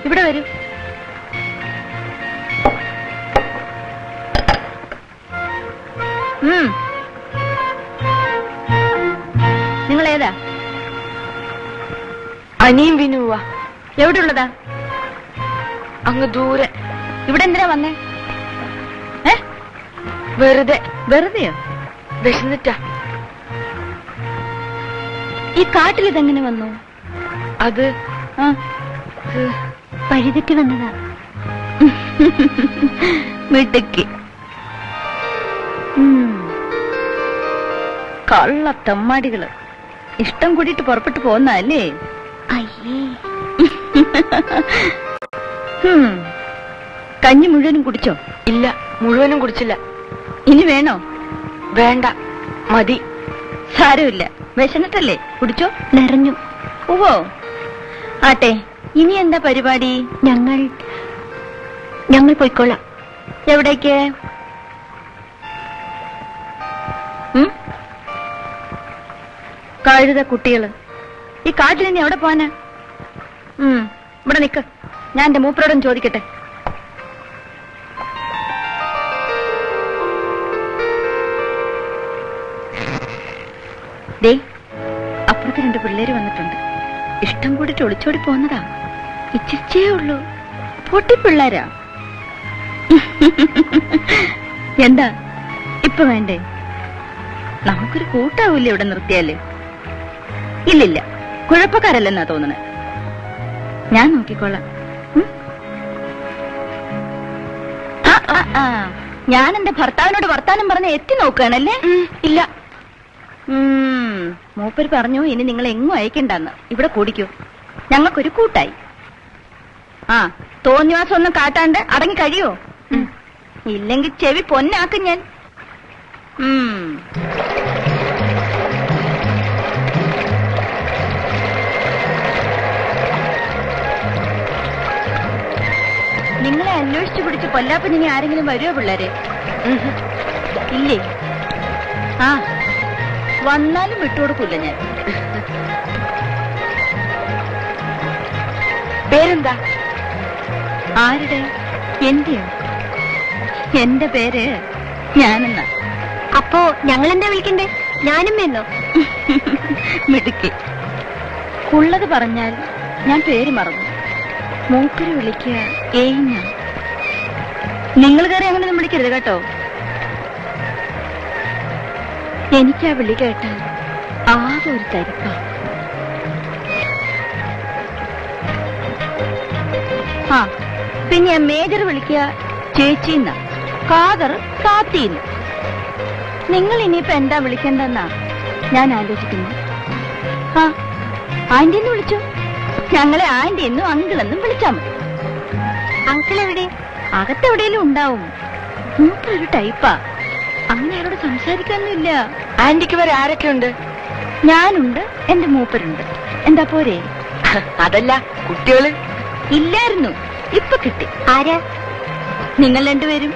ഇവിടെ വരൂ ഉം. നിങ്ങൾ ഏതാ അനിയും വിനുവാ എവിടെ ഉള്ളതാ അങ്ങ് ദൂരെ ഇവിടെ എന്തിനാ വന്നേ ഏ വെറുതെ വെറുതെയോ വിശന്നിട്ടാ ഈ കാട്ടിൽ ഇതെങ്ങനെ വന്നു അത് ആ അത് വഴിതെറ്റി വന്നതാ മിടുക്കി ഉം. കള്ള തെമ്മാടികള് ഇഷ്ടം കൂടിയിട്ട് പുറപ്പെട്ടു പോന്നല്ലേ അയ്യേ കഞ്ഞി മുഴുവനും കുടിച്ചോ ഇല്ല മുഴുവനും കുടിച്ചില്ല ഇനി വേണോ വേണ്ട മതി സാരമില്ല വിശന്നിട്ടല്ലേ കുടിച്ചോ നിറഞ്ഞു ഓഹോ ആട്ടെ ഇനി എന്താ പരിപാടി ഞങ്ങൾ ഞങ്ങൾ പോയിക്കോളാം എവിടേക്ക് ഉം? കഴുത കുട്ടികള് ഈ കാട്ടിൽ ഇനി എവിടെ പോവാനാ ഉം, ഇവിടെ നിക്ക് ഞാൻ എന്റെ മൂപ്പരോടും ചോദിക്കട്ടെ ദേ അപ്പുറത്ത് രണ്ട് പിള്ളേര് വന്നിട്ടുണ്ട് ഇഷ്ടം കൂടിട്ട് ഒളിച്ചോടി പോന്നതാ ഇച്ചിരിച്ചേ ഉള്ളൂ പൊട്ടിപ്പിള്ളേരാ എന്താ ഇപ്പൊ വേണ്ടേ നമുക്കൊരു കൂട്ടാവൂല്ലേ ഇവിടെ നിർത്തിയാല് ഇല്ലില്ല കുഴപ്പക്കാരല്ലെന്നാ തോന്നണേ ഞാൻ നോക്കിക്കോളാം ഉം? ആ, ആ, ആ. ഞാൻ എന്റെ ഭർത്താവിനോട് വർത്താനം പറഞ്ഞ് എത്തി നോക്കുകയാണല്ലേ ഇല്ല ഉം. മൂപ്പര് പറഞ്ഞു ഇനി നിങ്ങൾ എങ്ങും അയക്കണ്ടെന്ന് ഇവിടെ കൂടിക്കൂ ഞങ്ങൾക്കൊരു കൂട്ടായി ആ തോന്നിവാസം ഒന്നും കാട്ടാണ്ട് അടങ്ങി കഴിയോ ഇല്ലെങ്കിൽ ചെവി പൊന്നാക്കും ഞാൻ ഉം. നിങ്ങളെ അന്വേഷിച്ചു പിടിച്ച് കൊല്ലാപ്പൻ ഇനി ആരെങ്കിലും വരുമോ പിള്ളേരെ ഇല്ലേ ആ വന്നാലും വിട്ടുകൊടുക്കൂല ഞാൻ പേരെന്താ ആരുടെ എന്റെയോ എന്റെ പേര് ഞാനെന്ന അപ്പോ ഞങ്ങൾ എന്താ വിളിക്കണ്ടേ ഞാനും എന്നോ മിടുക്കി ഉള്ളത് പറഞ്ഞാൽ ഞാൻ പേര് മറന്നു മൂപ്പര് വിളിക്കുക ഏഞ്ഞ നിങ്ങൾ കയറി അങ്ങനെ വിളിക്കരുത് കേട്ടോ എനിക്കാ വിളി കേട്ടാൽ ആകെ ഒരു തരിപ്പ ആ പിന്നെ മേജർ വിളിക്കുക ചേച്ചിന്ന കാതർ കാത്തീന്ന് നിങ്ങൾ ഇനിയിപ്പോ എന്താ വിളിക്കണ്ടെന്നാ ഞാൻ ആലോചിക്കുന്നു ആ ആന്റി എന്ന് വിളിച്ചു ഞങ്ങളെ ആന്റി എന്നും അങ്കിൾ എന്നും വിളിച്ചാ മതി അങ്കിൾ എവിടെ അകത്തെവിടെയെങ്കിലും ഉണ്ടാവും മൂപ്പരൊരു ടൈപ്പാ അങ്ങനെ അയാളോട് സംസാരിക്കാനൊന്നുമില്ല ആന്റിക്ക് വരെ ആരൊക്കെ ഉണ്ട് ഞാനുണ്ട് എന്റെ മൂപ്പരുണ്ട് എന്താ പോരെ അതല്ല കുട്ടികള് ഇല്ലായിരുന്നു ഇപ്പൊ കിട്ടി ആരാ നിങ്ങൾ രണ്ടുപേരും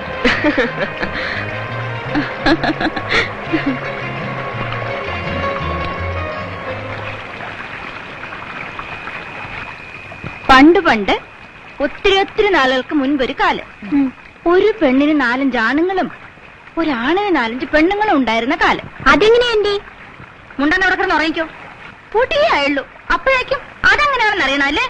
പണ്ട് പണ്ട് ഒത്തിരി ഒത്തിരി നാളുകൾക്ക് മുൻപൊരു കാലം ഒരു പെണ്ണിന് നാലഞ്ച് ആണുങ്ങളും ഒരാണിന് നാലഞ്ച് പെണ്ണുങ്ങളും ഉണ്ടായിരുന്ന കാലം അതെങ്ങനെയുണ്ട് മുണ്ടാൻ അവിടെ കിടന്ന് ഉറങ്ങിക്കോ പൂട്ടിയേ ആയുള്ളൂ അപ്പോഴേക്കും അതെങ്ങനെയാണെന്ന് അറിയണം അല്ലേ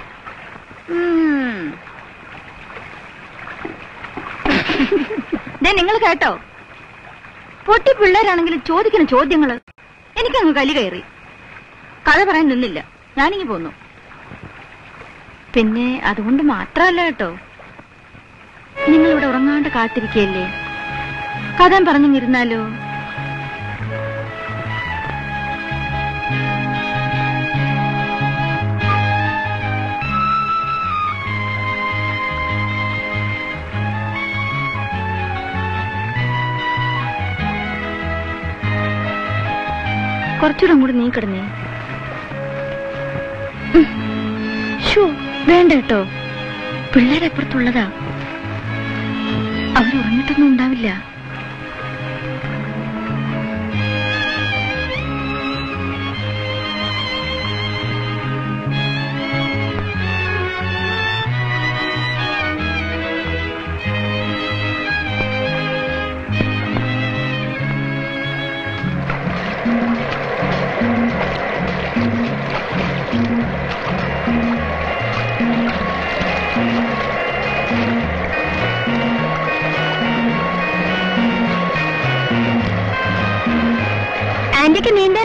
നിങ്ങൾ കേട്ടോ പൊട്ടി പിള്ളേരാണെങ്കിലും ചോദിക്കുന്ന ചോദ്യങ്ങള് എനിക്കങ്ങ് കലി കയറി കഥ പറയാൻ നിന്നില്ല ഞാനിങ്ങി പോന്നു പിന്നെ അതുകൊണ്ട് മാത്രമല്ല കേട്ടോ നിങ്ങൾ ഇവിടെ ഉറങ്ങാണ്ട് കാത്തിരിക്കയല്ലേ കഥ പറഞ്ഞിരുന്നാലോ കുറച്ചുകൂടെ അങ്ങോട്ട് നീ കിടന്നേ ഉം. ശ്ശോ, വേണ്ട കേട്ടോ പിള്ളേരെ അപ്പുറത്തുള്ളതാ അവർ ഉറങ്ങിട്ടൊന്നും ഉണ്ടാവില്ല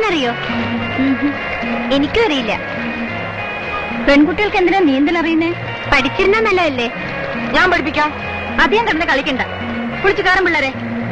അറിയോ എനിക്കും അറിയില്ല പെൺകുട്ടികൾക്ക് എന്തിനാ നീന്തൽ അറിയുന്നേ പഠിച്ചിരുന്ന നല്ലതല്ലേ ഞാൻ പഠിപ്പിക്കാം അധികം കിടന്ന് കളിക്കണ്ട കുളിച്ചു കയറും പിള്ളേരെ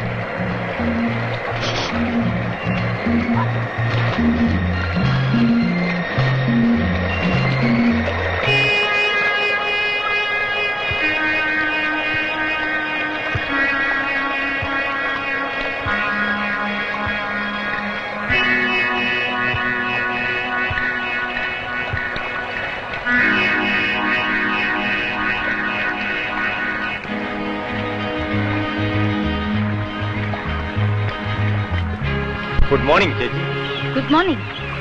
ഗുഡ് മോർണിംഗ് ചേച്ചി ഗുഡ് മോർണിംഗ്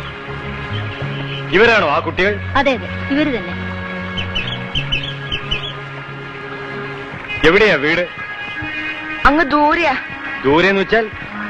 ഇവരാണോ ആ കുട്ടികൾ അതെ അതെ ഇവര് തന്നെ എവിടെയാ വീട് അങ്ങ് ദൂരെയാ ദൂരെന്ന് വെച്ചാൽ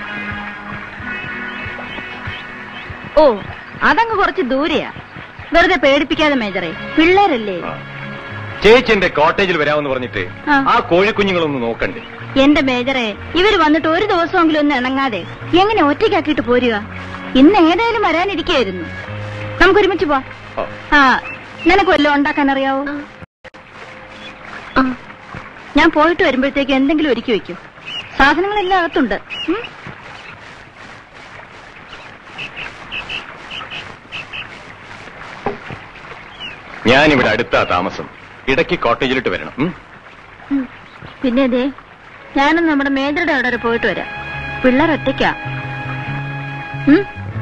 ഓ അതങ്ങ് കുറച്ച് ദൂരെയാ വെറുതെ പേടിപ്പിക്കാതെ മേജറെ പിള്ളേരല്ലേ ആ. ചേച്ചി എന്റെ കോട്ടേജിൽ വരാമെന്ന് പറഞ്ഞിട്ട് ആ. ആ കോഴിക്കുഞ്ഞുങ്ങളൊന്ന് നോക്കണ്ടേ എന്റെ മേജറെ ഇവര് വന്നിട്ട് ഒരു ദിവസമെങ്കിലും ഒന്ന് ഇണങ്ങാതെ എങ്ങനെ ഒറ്റയ്ക്കാക്കിയിട്ട് പോരുക ഇന്ന് ഏതായാലും വരാനിരിക്കായിരുന്നു നമുക്ക് ഒരുമിച്ച് പോവാം ആ. ആ നിനക്ക് വല്ലതും ഉണ്ടാക്കാൻ അറിയാവോ ഞാൻ പോയിട്ട് വരുമ്പോഴത്തേക്ക് എന്തെങ്കിലും ഒരുക്കി വെക്കും സാധനങ്ങളെല്ലാം അകത്തുണ്ട് ഉം? ഞാനിവിടെ അടുത്താ താമസം ഇടയ്ക്ക് കോട്ടേജിലിട്ട് വരണം ഉം? ഉം. പിന്നെ അതെ ഞാനും നമ്മുടെ മേജറുടെ അവിടെ വരെ പോയിട്ട് വരാം പിള്ളേർ ഒറ്റയ്ക്കാ ഉം?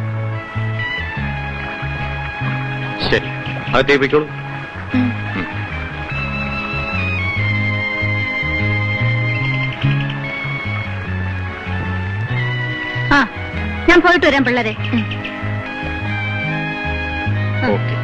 ശരി അകത്തേക്ക് പോയിക്കോളൂ ഉം. ഉം. ആ ഞാൻ പോയിട്ട് വരാം പിള്ളേരെ ഉം. ഓക്കെ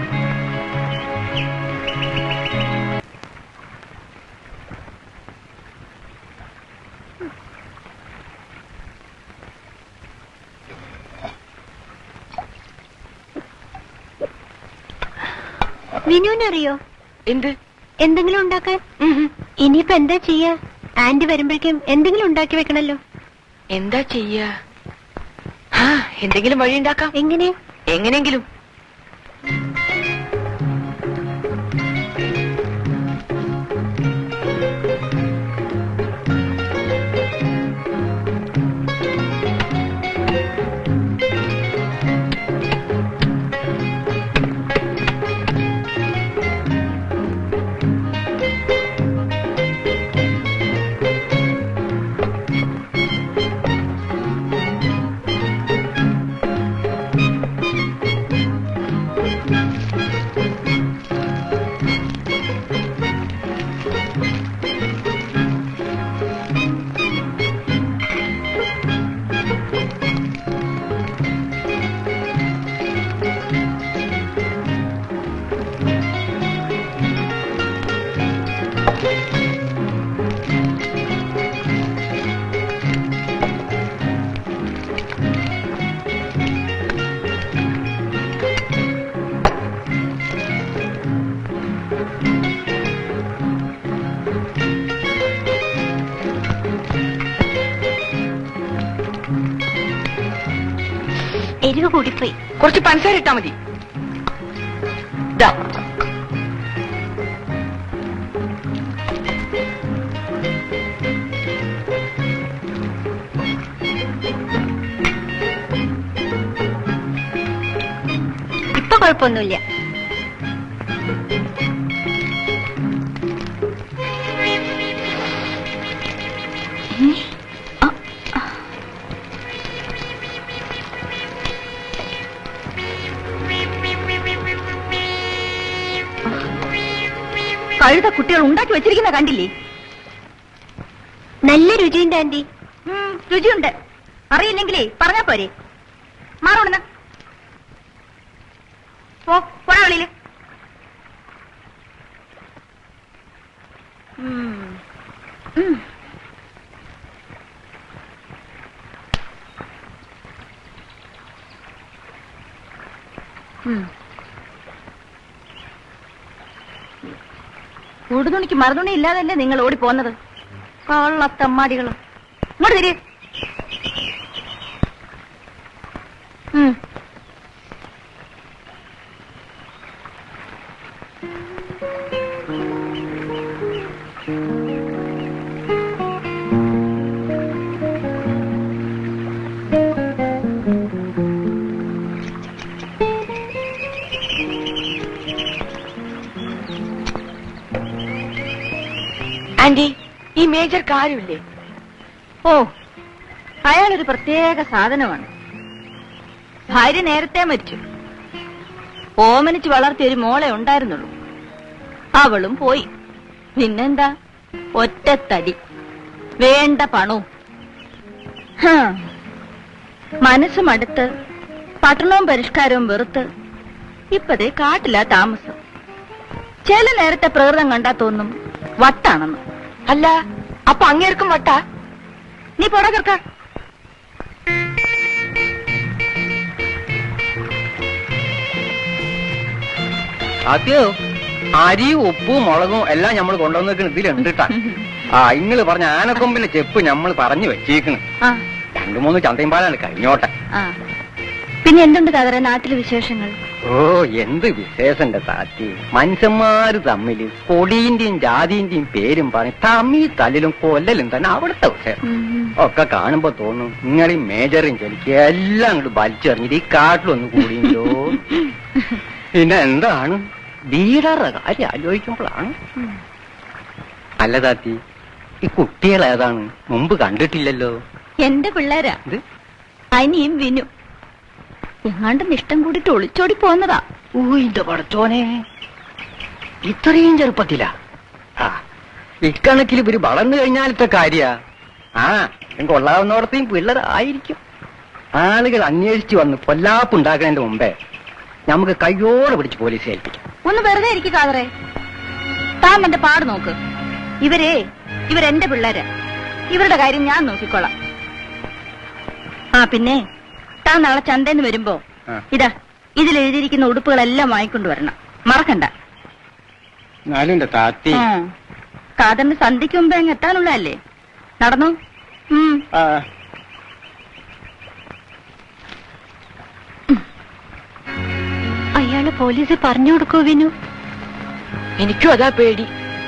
വിനുവിനറിയോ എന്ത് എന്തെങ്കിലും ഉണ്ടാക്കാൻ ഇനിയിപ്പോ എന്താ ചെയ്യാ ആന്റി വരുമ്പോഴേക്കും എന്തെങ്കിലും ഉണ്ടാക്കി വെക്കണല്ലോ എന്താ ചെയ്യാ ആ എന്തെങ്കിലും വഴി ഉണ്ടാക്കാം എങ്ങനെ എങ്ങനെങ്കിലും എരിവ് കൂടിപ്പോയി കുറച്ച് പഞ്ചസാര ഇട്ടാ മതി ദാ. ഇപ്പൊ കുഴപ്പമൊന്നുമില്ല കഴുത കുട്ടികൾ ഉണ്ടാക്കി വെച്ചിരിക്കുന്ന കണ്ടില്ലേ നല്ല രുചിയുണ്ട് ആന്റി ഉം, രുചിയുണ്ട് അറിയില്ലെങ്കിലേ പറഞ്ഞാ പോരെ മാറോടുന്ന പോ പോടാ വെളിയില് ഉം. ഉം. ഉം. ഉടുതുണിക്ക് മറുതുണി ഇല്ലാതല്ലേ നിങ്ങൾ ഓടി പോന്നത് കള്ളത്തമ്മാടികളും ഇങ്ങോട്ട് തിരി ഉം. ആന്റി ഈ മേജർ കാര്യമില്ലേ ഓ അയാളൊരു പ്രത്യേക സാധനമാണ് ഭാര്യ നേരത്തെ മരിച്ചു ഓമനിച്ച് വളർത്തിയ ഒരു മോളെ ഉണ്ടായിരുന്നുള്ളൂ അവളും പോയി പിന്നെന്താ ഒറ്റത്തടി വേണ്ട പണവും ഹാ. മനസ്സ് മടുത്ത് പട്ടണവും പരിഷ്കാരവും വെറുത്ത് ഇപ്പതേ കാട്ടിലാ താമസം ചില നേരത്തെ പ്രകൃതം കണ്ടാ തോന്നും വട്ടാണെന്ന് അല്ല അപ്പൊ അങ്ങേർക്കും വട്ടാ നീ പോടാ ചെറുക്ക അതെയോ അരിയും ഉപ്പും മുളകും എല്ലാം നമ്മൾ കൊണ്ടുവന്നിരിക്കുന്ന ഇതിലുണ്ട് ട്ടാ. ആ ഇങ്ങള് പറഞ്ഞ ആനക്കൊമ്പിലെ ചെപ്പ് നമ്മൾ പറഞ്ഞു വെച്ചേക്കണ് ആ രണ്ടു മൂന്ന് ചന്തയും പാലാണ് കഴിഞ്ഞോട്ടെ ആ പിന്നെ എന്തുണ്ട് കതറ നാട്ടിലെ വിശേഷങ്ങൾ ഓ എന്ത് വിശേഷന്റെ താറ്റി മനുഷ്യന്മാര് തമ്മില് കൊടിന്റെയും ജാതിന്റെയും പേരും പറഞ്ഞ് തമ്മി തല്ലിലും കൊല്ലലും തന്നെ അവിടുത്തെ വിഷയം ഒക്കെ കാണുമ്പോ തോന്നും നിങ്ങളീ മേജറും ചെലിക്ക് എല്ലാം അങ്ങോട്ട് വലിച്ചെറിഞ്ഞിട്ട് ഈ കാട്ടിലൊന്ന് കൂടിയോ പിന്നെ എന്താണ് ലീഡറുടെ കാര്യം ആലോചിക്കുമ്പോഴാണ് അല്ല താത്തി ഈ കുട്ടികൾ ഏതാണ് മുമ്പ് കണ്ടിട്ടില്ലല്ലോ എന്റെ പിള്ളേരാ ഇത് അനിയും വിനു എങ്ങാണ്ടും ഇഷ്ടം കൂടിയിട്ട് ഒളിച്ചോടി പോന്നതാ ഊയിന്റെ പടച്ചോനെ ഇത്രയും ചെറുപ്പത്തിലാ ആ ഇക്കണക്കിൽ ഇവര് വളർന്നു കഴിഞ്ഞാലത്തെ കാര്യ ആ കൊള്ളാവുന്നോടത്തെയും പിള്ളേരായിരിക്കും ആളുകൾ അന്വേഷിച്ചു വന്ന് പൊല്ലാപ്പുണ്ടാക്കുന്നതിന്റെ മുമ്പേ നമുക്ക് കയ്യോടെ പിടിച്ച് പോലീസ് ഏൽപ്പിക്കാം ഒന്ന് വെറുതെ ഇരിക്കുക കാതറേ താൻ എന്റെ പാട് നോക്ക് ഇവരേ ഇവരെന്റെ പിള്ളേരാ ഇവരുടെ കാര്യം ഞാൻ നോക്കിക്കോളാം ആ പിന്നെ താൻ നാളെ ചന്തന്ന് വരുമ്പോ ആ. ഇതാ ഇതിൽ എഴുതിയിരിക്കുന്ന ഉടുപ്പുകളെല്ലാം വാങ്ങിക്കൊണ്ട് വരണം മറക്കണ്ട എന്നാലും എന്റെ താത്തി ആ. കാതറിന് സന്ധ്യക്ക് മുമ്പേ അങ്ങ് എത്താനുള്ളതല്ലേ നടന്നു ഉം ആ, അയാള് പോലീസ് പറഞ്ഞു കൊടുക്കോ വിനു എനിക്കും അതാ പേടി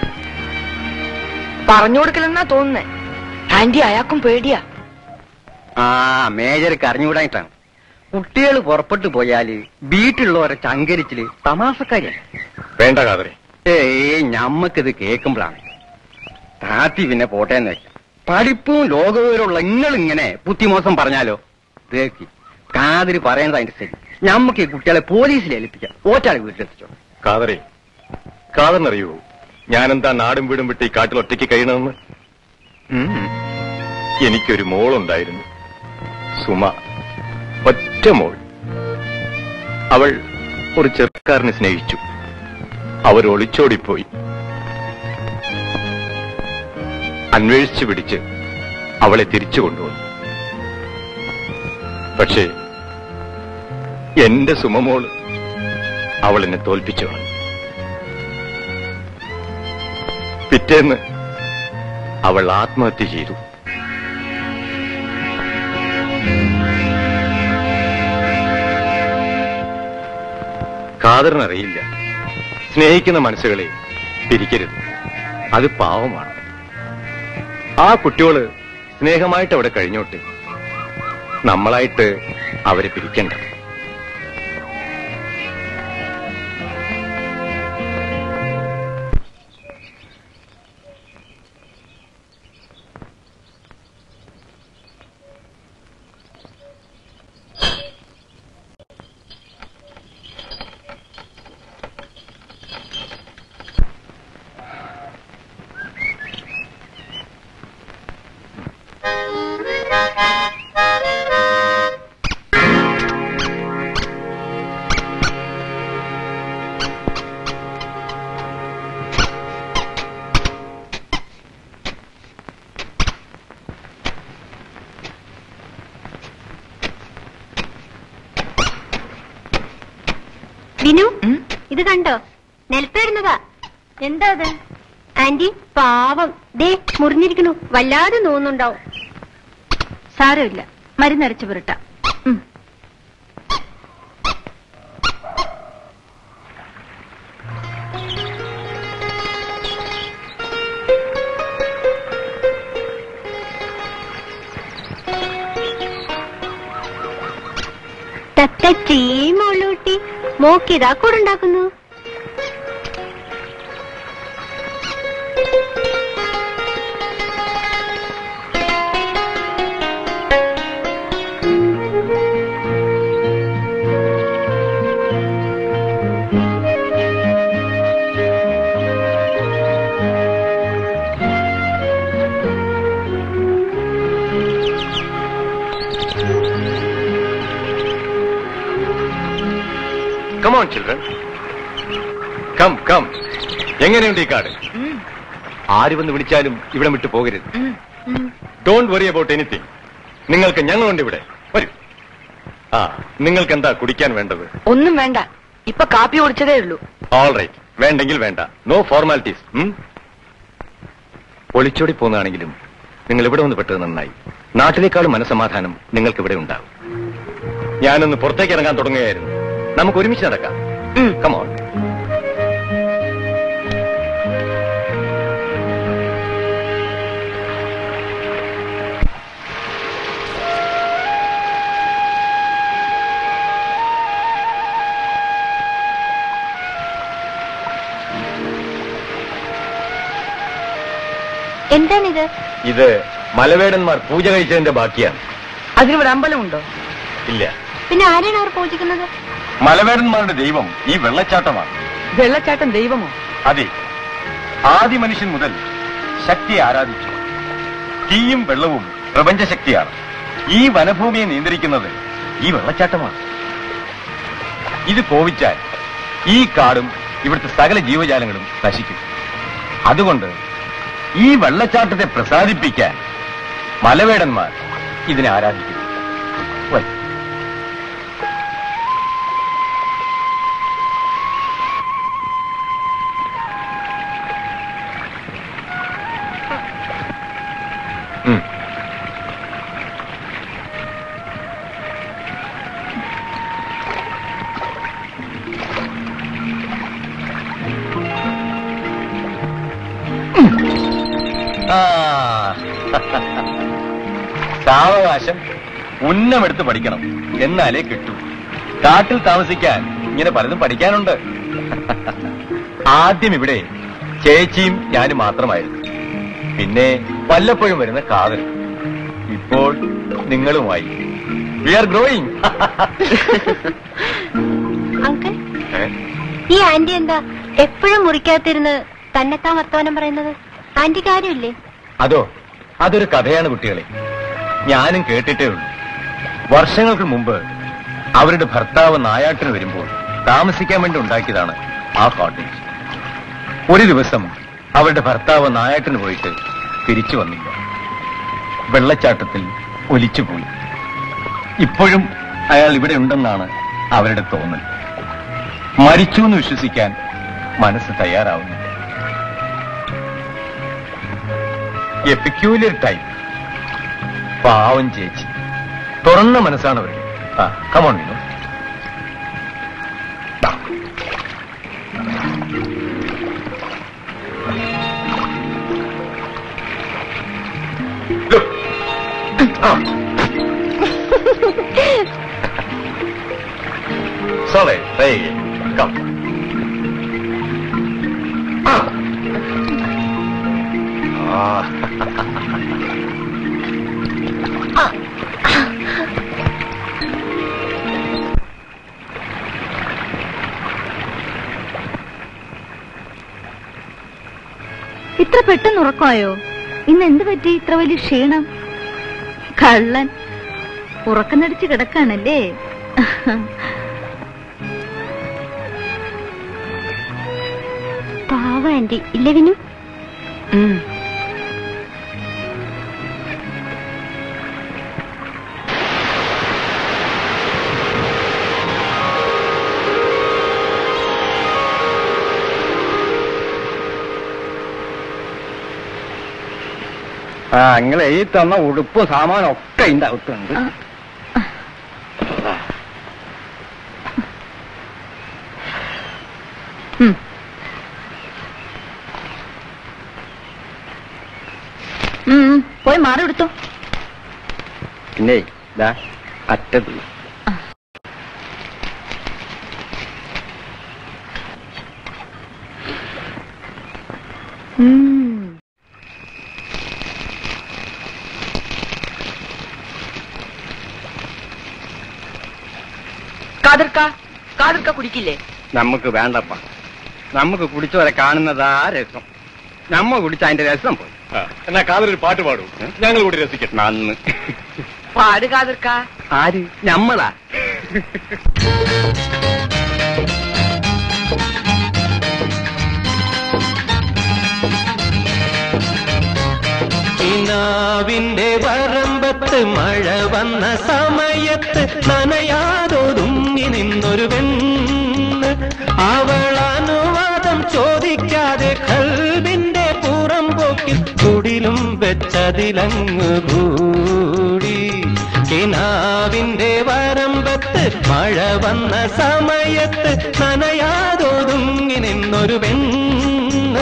പറഞ്ഞു കൊടുക്കലെന്നാ തോന്നുന്നേ ആന്റി അയാൾക്കും പേടിയാ ആ മേജർക്ക് അറിഞ്ഞുകൂടായിട്ടാണ് കുട്ടികൾ പുറപ്പെട്ടു പോയാല് വീട്ടിലുള്ളവരെ ചങ്കരിച്ചില് തമാസക്കാരിയാണ് വേണ്ട കാതറെ ഏയ് ഞമ്മക്കിത് കേൾക്കുമ്പോഴാണ് താത്തി പിന്നെ പോട്ടേന്ന് വെക്കാം പഠിപ്പും ലോകവിവരമുള്ള നിങ്ങളിങ്ങനെ ബുദ്ധിമോശം പറഞ്ഞാലോ കേക്കി കാതിരി പറയുന്നത് അതിന്റെ ശരി ഞമ്മക്ക് ഈ കുട്ടികളെ പോലീസിൽ ഏൽപ്പിക്കാം ഓറ്റാളെ വീട്ടിലെത്തിച്ചോ കാതറെ കാതെന്നറിയോ ഞാനെന്താ നാടും വീടും വിട്ട് ഈ കാട്ടിൽ ഒറ്റയ്ക്ക് കഴിയണമെന്ന് ഉം. എനിക്കൊരു മോളുണ്ടായിരുന്നു സുമ ഒറ്റ മോൾ അവൾ ഒരു ചെറുക്കാരനെ സ്നേഹിച്ചു അവർ ഒളിച്ചോടിപ്പോയി അന്വേഷിച്ചു പിടിച്ച് അവളെ തിരിച്ചു കൊണ്ടുവന്നു പക്ഷേ എന്റെ സുമമോള് അവൾ എന്നെ തോൽപ്പിച്ചു കളഞ്ഞു പിറ്റേന്ന് അവൾ ആത്മഹത്യ ചെയ്തു കാതറിനറിയില്ല സ്നേഹിക്കുന്ന മനസ്സുകളെ പിരിക്കരുത് അത് പാവമാണ് ആ കുട്ടിയോള് സ്നേഹമായിട്ട് അവിടെ കഴിഞ്ഞോട്ടെ നമ്മളായിട്ട് അവരെ പിരിക്കണ്ട വിനു ഇത് കണ്ടോ നിലത്തിടുന്നതാ എന്താ അത് ആന്റി പാവം ദേ മുറിഞ്ഞിരിക്കണു വല്ലാതെ നോന്നുണ്ടാവും സാരമില്ല മരുന്നരച്ച് പുരട്ട എച്ചീ മോളൂട്ടി മോക്കിതാ കൂടുണ്ടാക്കുന്നു കമോൺ ചിൽഡ്രൻ കം കം എങ്ങനെയുണ്ട് ഈ കാട് ആര് വന്ന് വിളിച്ചാലും ഇവിടെ വിട്ടു പോകരുത് ഡോണ്ട് വറി അബൌട്ട് എനിത്തിങ് നിങ്ങൾക്ക് ഞങ്ങളുണ്ട് ഇവിടെ വരൂ ആ നിങ്ങൾക്ക് എന്താ കുടിക്കാൻ വേണ്ടത് ഒന്നും വേണ്ട ഇപ്പൊ കാപ്പി കുടിച്ചതേ ഉള്ളൂ ഓൾ റൈറ്റ് വേണ്ടെങ്കിൽ വേണ്ട നോ ഫോർമാലിറ്റീസ് ഒളിച്ചോടി പോകുന്നതാണെങ്കിലും നിങ്ങൾ ഇവിടെ വന്ന് പെട്ടത് നന്നായി നാട്ടിലേക്കാളും മനസമാധാനം നിങ്ങൾക്ക് ഇവിടെ ഉണ്ടാവും ഞാനൊന്ന് പുറത്തേക്ക് ഇറങ്ങാൻ തുടങ്ങുകയായിരുന്നു നമുക്ക് ഒരുമിച്ച് നടക്കാം ഉം. കമോൺ എന്താണിത് ഇത് മലവേടന്മാർ പൂജ കഴിച്ചതിന്റെ ബാക്കിയാണ് അതിനിവിടെ അമ്പലമുണ്ടോ ഇല്ല പിന്നെ ആരാണ് അവർ പൂജിക്കുന്നത് മലവേടന്മാരുടെ ദൈവം ഈ വെള്ളച്ചാട്ടമാണ് വെള്ളച്ചാട്ടം ദൈവമോ അതെ ആദി മനുഷ്യൻ മുതൽ ശക്തിയെ ആരാധിച്ചു തീയും വെള്ളവും പ്രപഞ്ചശക്തിയാണ് ഈ വനഭൂമിയെ നിയന്ത്രിക്കുന്നത് ഈ വെള്ളച്ചാട്ടമാണ് ഇത് കോപിച്ചാൽ ഈ കാടും ഇവിടുത്തെ സകല ജീവജാലങ്ങളും നശിക്കും അതുകൊണ്ട് ഈ വെള്ളച്ചാട്ടത്തെ പ്രസാദിപ്പിക്കാൻ മലവേടന്മാർ ഇതിനെ ആരാധിക്കുന്നു വരൂ. ഉം. ആ. സാവകാശം ഉന്നമെടുത്ത് പഠിക്കണം എന്നാലേ കിട്ടൂ കാട്ടിൽ താമസിക്കാൻ ഇങ്ങനെ പലതും പഠിക്കാനുണ്ട് ആദ്യം ഇവിടെ ചേച്ചിയും ഞാനും മാത്രമായിരുന്നു പിന്നെ വല്ലപ്പോഴും വരുന്ന കാതൽ ഇപ്പോൾ നിങ്ങളുമായി വി ആർ ഗ്രോയിങ് അങ്കിൾ ഈ ആന്റി എന്താ എപ്പോഴും മുറിക്കാത്തിരുന്ന് തന്നെത്താൻ വർത്തമാനം പറയുന്നത് ആന്റി കാര്യമില്ലേ അതോ അതൊരു കഥയാണ് കുട്ടികളെ ഞാനും കേട്ടിട്ടേ ഉള്ളൂ വർഷങ്ങൾക്ക് മുമ്പ് അവരുടെ ഭർത്താവ് നായാട്ടിന് വരുമ്പോൾ താമസിക്കാൻ വേണ്ടി ഉണ്ടാക്കിയതാണ് ആ കോട്ടേജ് ഒരു ദിവസം അവരുടെ ഭർത്താവ് നായാട്ടിന് പോയിട്ട് തിരിച്ചു വന്നില്ല വെള്ളച്ചാട്ടത്തിൽ ഒലിച്ചുപോയി ഇപ്പോഴും അയാൾ ഇവിടെ ഉണ്ടെന്നാണ് അവരുടെ തോന്നൽ മരിച്ചു എന്ന് വിശ്വസിക്കാൻ മനസ്സ് തയ്യാറാവുന്നില്ല എ പെക്യൂലിയർ ടൈപ്പ് പാവം ചേച്ചി തുറന്ന മനസ്സാണ് അവരുടെ ആ come on Vinu Sorry, there you go. Come. Ah. ഇത്ര പെട്ടെന്ന് ഉറക്കമായോ ഇന്ന് എന്ത് പറ്റി ഇത്ര വലിയ ക്ഷീണം കള്ളൻ ഉറക്കം നടിച്ച് കിടക്കാണല്ലേ പാവ ആന്റി ഇല്ലേ വിനു ഉം. ആ നിങ്ങൾ ഈ തന്ന ഉടുപ്പും സാമാനും ഒക്കെ ഇതിന്റെ അകത്തുണ്ട് ഉം. ഉം, പോയി മാറി എടുത്തു പിന്നെ ഇതാ അറ്റത്ത് കാതിർക്ക കാതിർക്ക കുടിക്കില്ലേ നമുക്ക് വേണ്ടപ്പ നമുക്ക് കുടിച്ചവരെ കാണുന്നതാ രസം നമ്മ കുടിച്ച അതിന്റെ രസം പോയി ആ, എന്നാ കാതലൊരു പാട്ട് പാടൂ ഞങ്ങൾ കൂടി രസിക്കട്ടെ നന്ന് പാട് കാതിർക്ക ആര് ഞമ്മളാ കിനാവിന്റെ വരമ്പത്ത് മഴ വന്ന സമയത്ത് നനയാതൊതുങ്ങി നിന്നൊരു പെണ്ണ് അവൾ അനുവാദം ചോദിക്കാതെ കൽവിന്റെ പുറം പോക്കിൽ കുടിലും വെച്ചതിലങ്ങ് കൂടി കിനാവിന്റെ വരമ്പത്ത് മഴ വന്ന സമയത്ത് നനയാതൊതുങ്ങി നിന്നൊരു പെണ്ണ്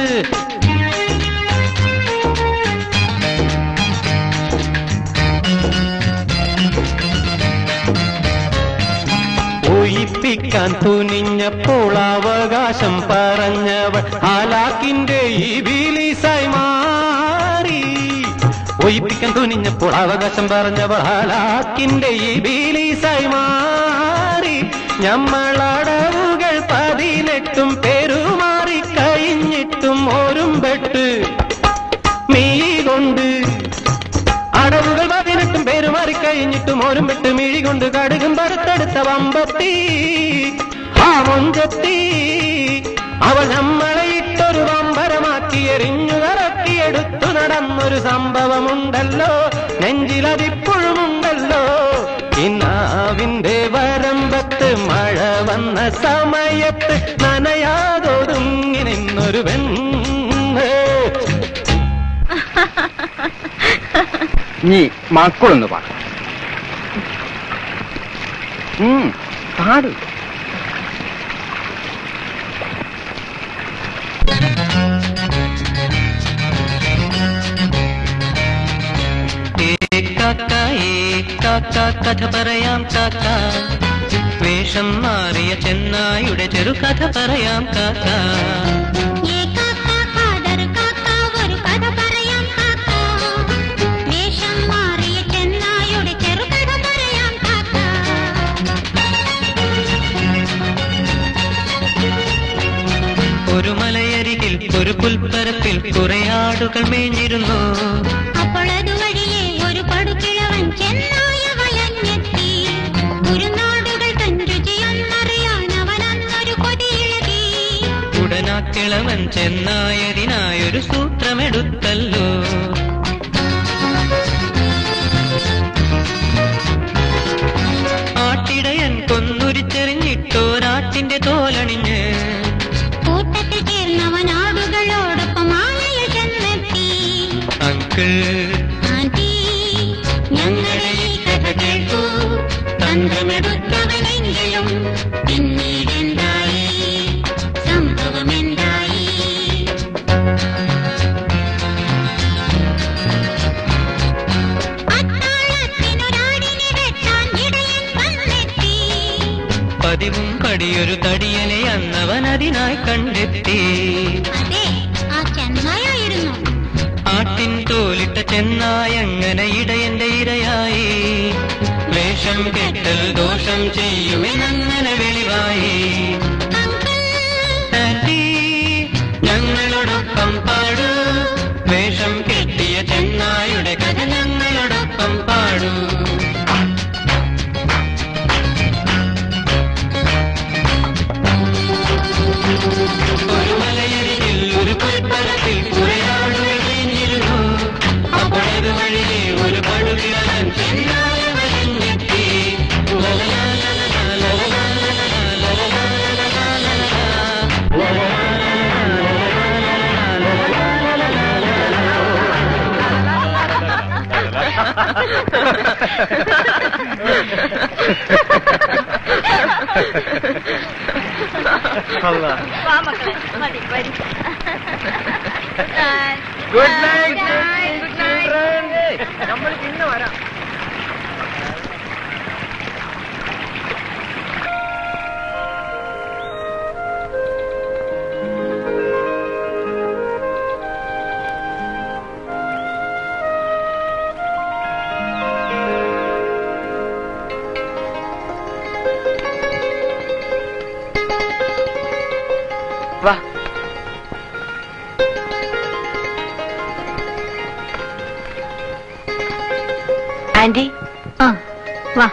ഒയിപ്പിക്കാൻ തുനിഞ്ഞപ്പോൾ അവകാശം പറഞ്ഞവൾ ആലാക്കിന്റെ ഈ ബിലീസായി മാറി ഒയിപ്പിക്കാൻ തുനിഞ്ഞപ്പോൾ അവകാശം പറഞ്ഞവൾ ആലാക്കിന്റെ ഈ ബിലീസായി മാറി ഞമ്മളടവുകൾ പതിനെട്ടും പെരുമാറി കഴിഞ്ഞിട്ടും ഓരുംപെട്ട് മീ കൊണ്ട് അടവുകൾ പതിനെട്ടും പേരുമാറി കഴിഞ്ഞിട്ടും ഓരും വിട്ട് മിഴി കൊണ്ട് കടുകും പറുത്തെടുത്ത വമ്പത്തി ആ മൊഞ്ചത്തി അവൾ നമ്മളെ ഇട്ടൊരു വമ്പരമാക്കി എറിഞ്ഞു കറക്കിയെടുത്തു നടന്നൊരു സംഭവമുണ്ടല്ലോ നെഞ്ചിലതിപ്പോഴുമുണ്ടല്ലോ ഇന്നാവിന്റെ വരമ്പത്ത് മഴ വന്ന സമയത്ത് നനയാതൊതുങ്ങി നിന്നൊരു പെണ്ണ് നീ മക്കളൊന്ന് പാട ഉം, പാട് ഏ കാക്ക ഏ കാക്ക കഥ പറയാം കാക്ക വേഷം മാറിയ ചെന്നായുടെ ചെറു കഥ പറയാം കാക്ക ഏ കാക്ക കാതർ കാക്ക ഒരു കഥ പറയാം കാക്ക വേഷം മാറിയ ചെന്നായുടെ ചെറുകഥ പറയാം കാക്ക ഒരു മലയരികിൽ ഒരു പുൽപ്പരപ്പിൽ കുറെ ആടുകൾ മേഞ്ഞിരുന്നു അപ്പോൾ അതുവഴിയെ ഒരു പടുകിഴവൻ ചെന്നായ വലഞ്ഞെത്തി ഒരു നാടുകൾ തൻ രുചിയൊന്നറിയാൻ അവൻ അന്നൊരു കൊതിയിളകി ഉടനാ കിളവൻ ചെന്നായതിനായൊരു സൂത്രമെടുത്തല്ലോ ആട്ടിടയൻ കൊന്നുരിച്ചെറിഞ്ഞിട്ടോരാട്ടിന്റെ തോലണിഞ്ഞ് കൂട്ടത്തിൽ ചേർന്നവൻ ആടുകളോടൊപ്പം ആലയിൽ ചെന്നെത്തി അങ്കിൾ ആന്റി ഞങ്ങളെ ഈ കഥ കേൾക്കൂ തന്ത്രമെടുത്തവനെങ്കിലും പിന്നീടെന്തായി സംഭവമെന്തായി അത്താഴത്തിനൊരാടിനെ വെട്ടാൻ ഇടയൻ വന്നെത്തി പതിവും പടിയൊരു തടിയനെ അന്നവൻ അതിനായി കണ്ടെത്തി അതെ ആ ചെന്നായായിരുന്നു ആട്ടിൻ തോലിട്ട ചെന്നായങ്ങനെ ഇടയന്റെ ഇരയായി വേഷം കെട്ടൽ ദോഷം ചെയ്യുമെന്നങ്ങനെ വെളിവായി ആന്റി, ഞങ്ങളോടൊപ്പം പാടൂ വേഷം കെട്ടിയ ചെന്നായുടെ കഥ ഞങ്ങളോടൊപ്പം പാടൂ ഒരു മലയരികിൽ ഒരു പുൽപ്പരപ്പിൽ കുറയാടുകൾ കഴിഞ്ഞിരുന്നു അപ്പോൾ അതുവഴിയെ ഒരു പടുകിഴവൻ ചെന്നായ വലിഞ്ഞെത്തി ഗുഡ് നൈറ്റ് നമ്മൾ പിന്നെ വരാം വാ ആന്റി ആ വാ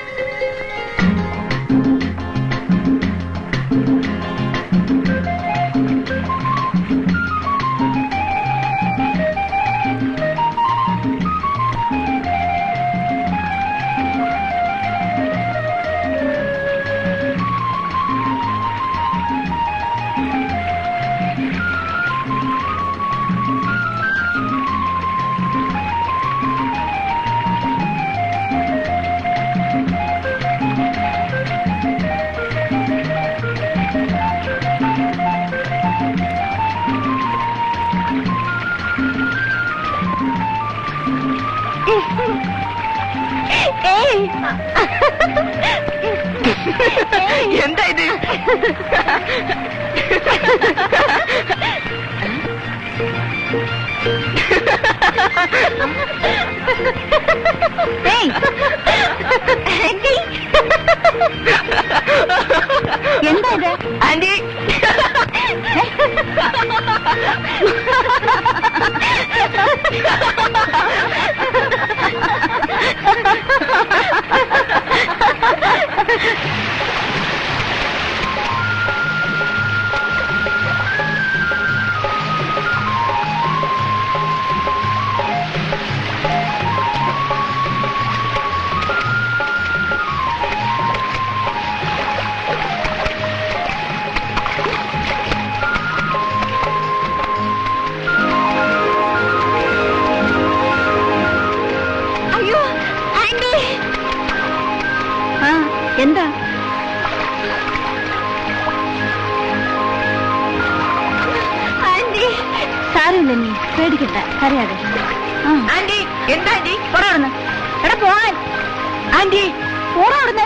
എന്താ ഇത് ഏയ്. ആന്റി. എന്താ ഇത് ആന്റി അയ്യോ ആന്റി ആ എന്താ ആന്റി സാരമില്ല നീ പേടിക്കണ്ട കരയാതെ ആ ആന്റി എന്താ ആന്റി പോടാ അവിടുന്ന് എടാ പോവാൻ ആന്റി പോടാ അവിടുന്ന്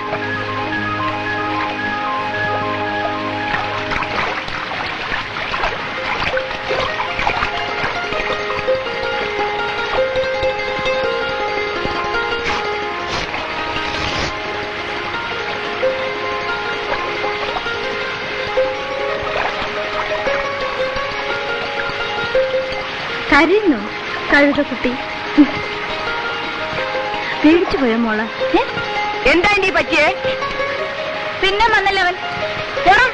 കരയുന്നു കഴുത കുട്ടി പേടിച്ചു പോയോ മോള് ഏ? എന്താ ആന്റി പറ്റിയേ പിന്നെ വന്നല്ലേ അവൻ പോടാ.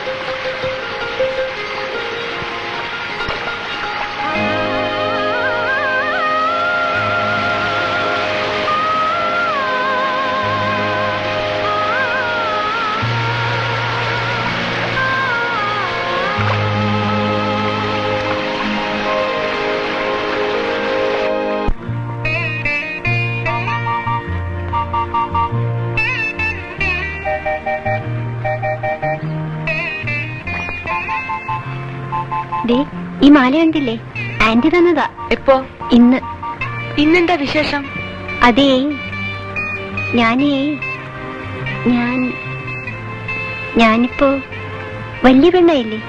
ദേ ഈ മാല കണ്ടില്ലേ ആന്റി തന്നതാ എപ്പോ ഇന്ന് ഇന്നെന്താ വിശേഷം അതേ ഞാനേ ഞാൻ ഞാനിപ്പോ വലിയ പെണ്ണായില്ലേ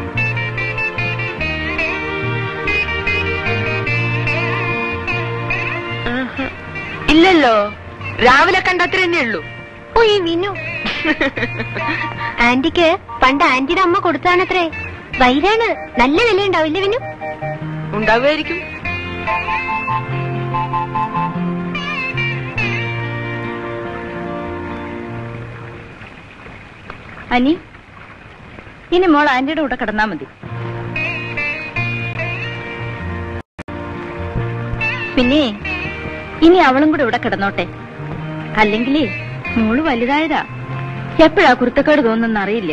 ഇല്ലല്ലോ രാവിലെ കണ്ടത്ര തന്നെ ഉള്ളൂ ഓ ഈ വിനു ആന്റിക്ക് പണ്ട് ആന്റിയുടെ അമ്മ കൊടുത്താണത്രേ വൈരാണ് നല്ല വില ഉണ്ടാവില്ലേ വിനു ഉണ്ടാവുമായിരിക്കും അനി ഇനി മോൾ ആന്റിയുടെ കൂടെ കിടന്നാ മതി പിന്നെ ഇനി അവളും കൂടെ ഇവിടെ കിടന്നോട്ടെ അല്ലെങ്കിലേ മോള് വലുതായതാ എപ്പോഴാ കുരുത്തക്കേട് തോന്നുന്ന അറിയില്ല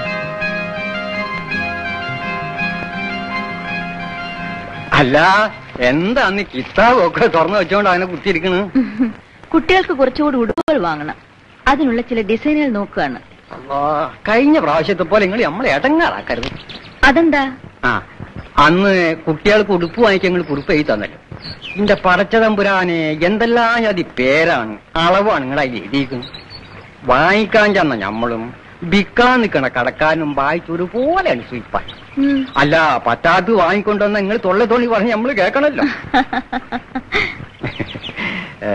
അല്ല എന്താ അന്ന് കിതാബൊക്കെ തുറന്നു വെച്ചോണ്ട് അതിനെ കുത്തിയിരിക്കണ് കുട്ടികൾക്ക് കുറച്ചുകൂടി ഉടുപ്പുകൾ വാങ്ങണം അതിനുള്ള ചില ഡിസൈനുകൾ നോക്കുകയാണ് അല്ലാ, കഴിഞ്ഞ പ്രാവശ്യത്തെ പോലെ നിങ്ങൾ നമ്മളെ ഇടങ്ങാറാക്കരുത് അതെന്താ ആ അന്ന് കുട്ടികൾക്ക് ഉടുപ്പ് വാങ്ങിക്കാൻ നിങ്ങൾ കുറിപ്പ് എഴുതി തന്നല്ലോ നിന്റെ പടച്ചതമ്പുരാനെ എന്തെല്ലാം അതി പേരാണ് അളവാണ് നിങ്ങൾ അതിൽ എഴുതിയിരിക്കുന്നത് വാങ്ങിക്കാൻ ചെന്ന ഞമ്മളും വിൽക്കാൻ നിൽക്കണ കടക്കാരനും വായിച്ചൊരുപോലെയാണ് സ്വീപ്പാൻ ഉം. അല്ല പറ്റാത്ത വാങ്ങിക്കൊണ്ടുവന്ന നിങ്ങൾ തൊള്ള തൊള്ളി പറഞ്ഞ് നമ്മൾ കേൾക്കണല്ലോ ഏ.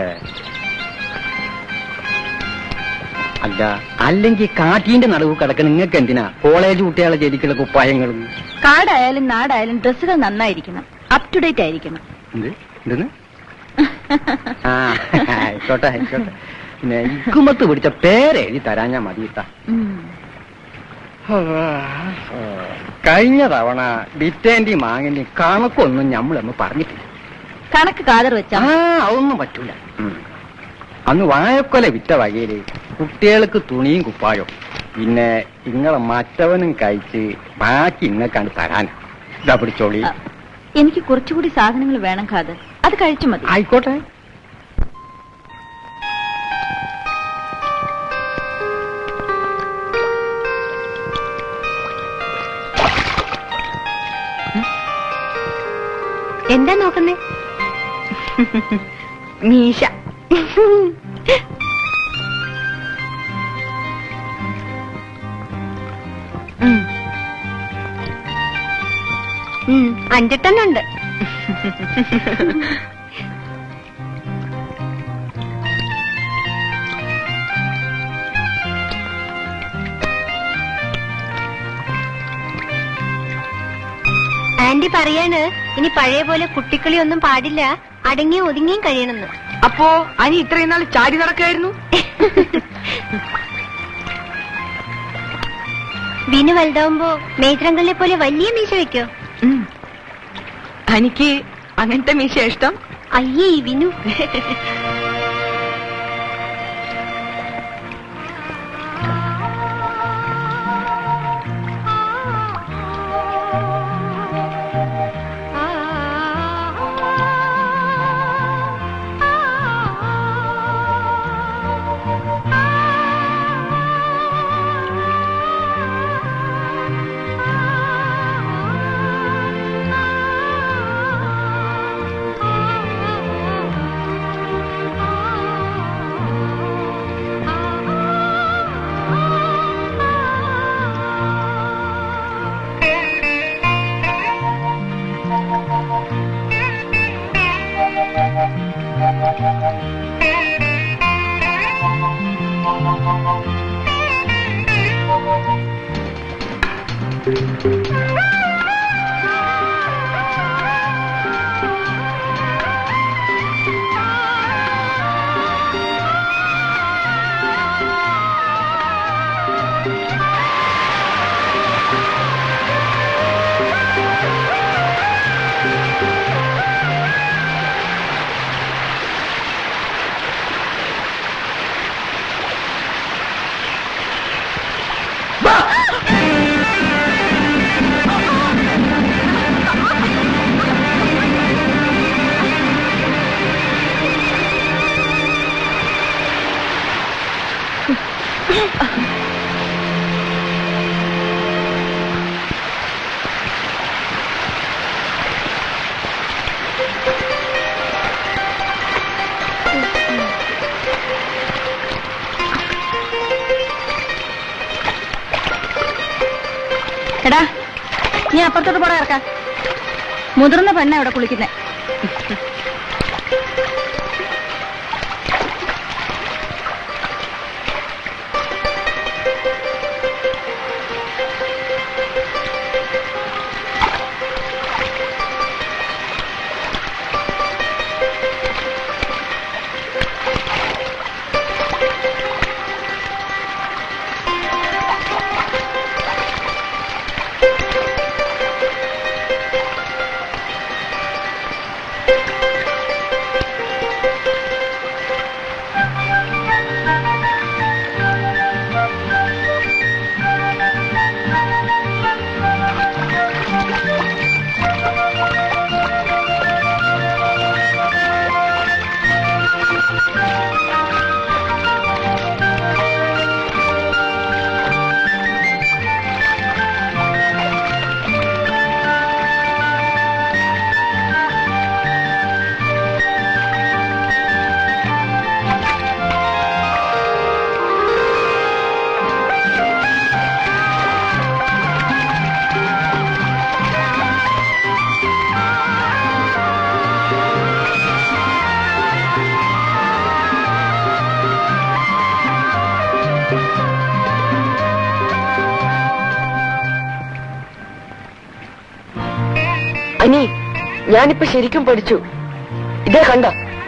അല്ല അല്ലെങ്കിൽ കാറ്റീന്റെ നടുവ് കിടക്കണ നിങ്ങൾക്ക് എന്തിനാ കോളേജ് കുട്ടികളെ ജനിക്കുന്ന കുപ്പായങ്ങളും കാടായാലും നാടായാലും ഡ്രസ്സുകൾ നന്നായിരിക്കണം അപ് ടു ഡേറ്റ് ആയിരിക്കണം എന്ത് എന്തെന്ന് ആ ആയിക്കോട്ടെ ആയിക്കോട്ടെ പിന്നെ ഇക്കുമത്ത് പിടിച്ച പേരെഴുതി തരാൻ ഞാൻ മതിയിട്ടാ ഉം. കഴിഞ്ഞ തവണ ബിറ്റേന്റെയും മാങ്ങിന്റെയും കണക്കൊന്നും നമ്മളൊന്നും പറഞ്ഞിട്ടില്ല കണക്ക് കാതർ വെച്ചാ ആ അതൊന്നും പറ്റൂല ഉം. അന്ന് വാഴക്കൊല വിറ്റ വകയില് കുട്ടികൾക്ക് തുണിയും കുപ്പായോ പിന്നെ ഇങ്ങളെ മറ്റവനും കഴിച്ച് ബാക്കി ഇങ്ങക്കാണ് തരാനാ ഇതാ പിടിച്ചോളി ആ, എനിക്ക് കുറച്ചുകൂടി സാധനങ്ങൾ വേണം ഖാദർ അത് കഴിച്ചു മതി ആയിക്കോട്ടെ എന്താ നോക്കുന്നേ മീശ ഉം. ഉം, അഞ്ചെട്ടെണ്ണം ഉണ്ട് ആന്റി പറയാണ് ഇനി പഴയ പോലെ കുട്ടിക്കളി ഒന്നും പാടില്ല അടങ്ങിയും ഒതുങ്ങിയും കഴിയണമെന്ന് അപ്പോ അനി ഇത്രയും നാൾ ചാടി നടക്കായിരുന്നു വിനു വലുതാവുമ്പോ മേത്രങ്കളിലെ പോലെ വലിയ മീശ വെക്കോ ഉം. അനിക്ക് അങ്ങനത്തെ മീശ ഇഷ്ടം അയ്യേ ഈ വിനു എടാ നീ അപ്പുറത്തോട്ട് പോടാ ഇറക്കാൻ മുതിർന്ന പെണ്ണ ഇവിടെ കുളിക്കുന്നേ ആ ഞാനിപ്പോ ശരിക്കും പഠിച്ചു ഇതേ കണ്ട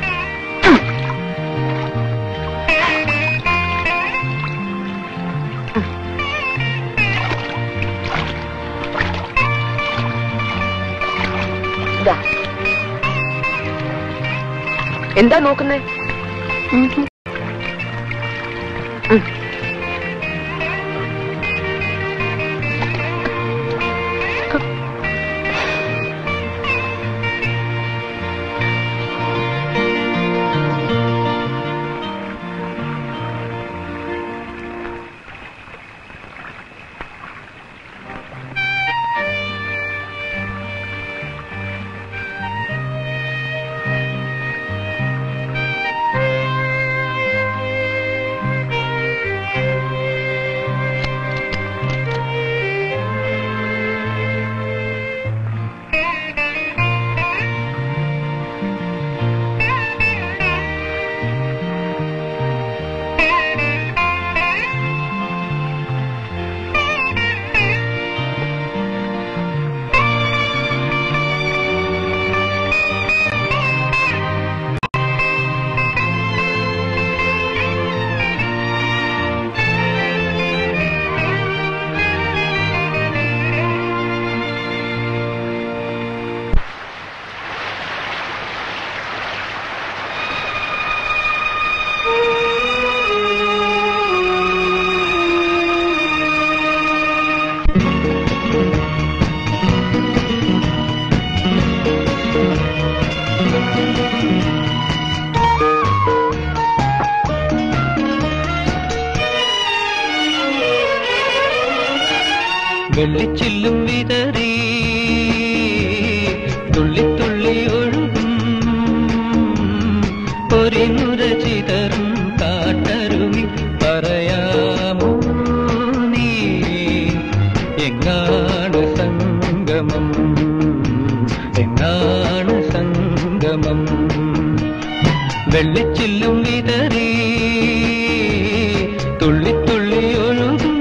ഇതാ. എന്താ നോക്കുന്നേ വെള്ളിച്ചില്ലും വിതറി തുള്ളിത്തുള്ളി ഒഴുകും പൊരിനുര ചിതറും കാട്ടരുമി പറയാമോ നീ എങ്ങാണ് സംഗമം എങ്ങാണ് സംഗമം വെള്ളിച്ചില്ലും വിതറി തുള്ളിത്തുള്ളി ഒഴുകും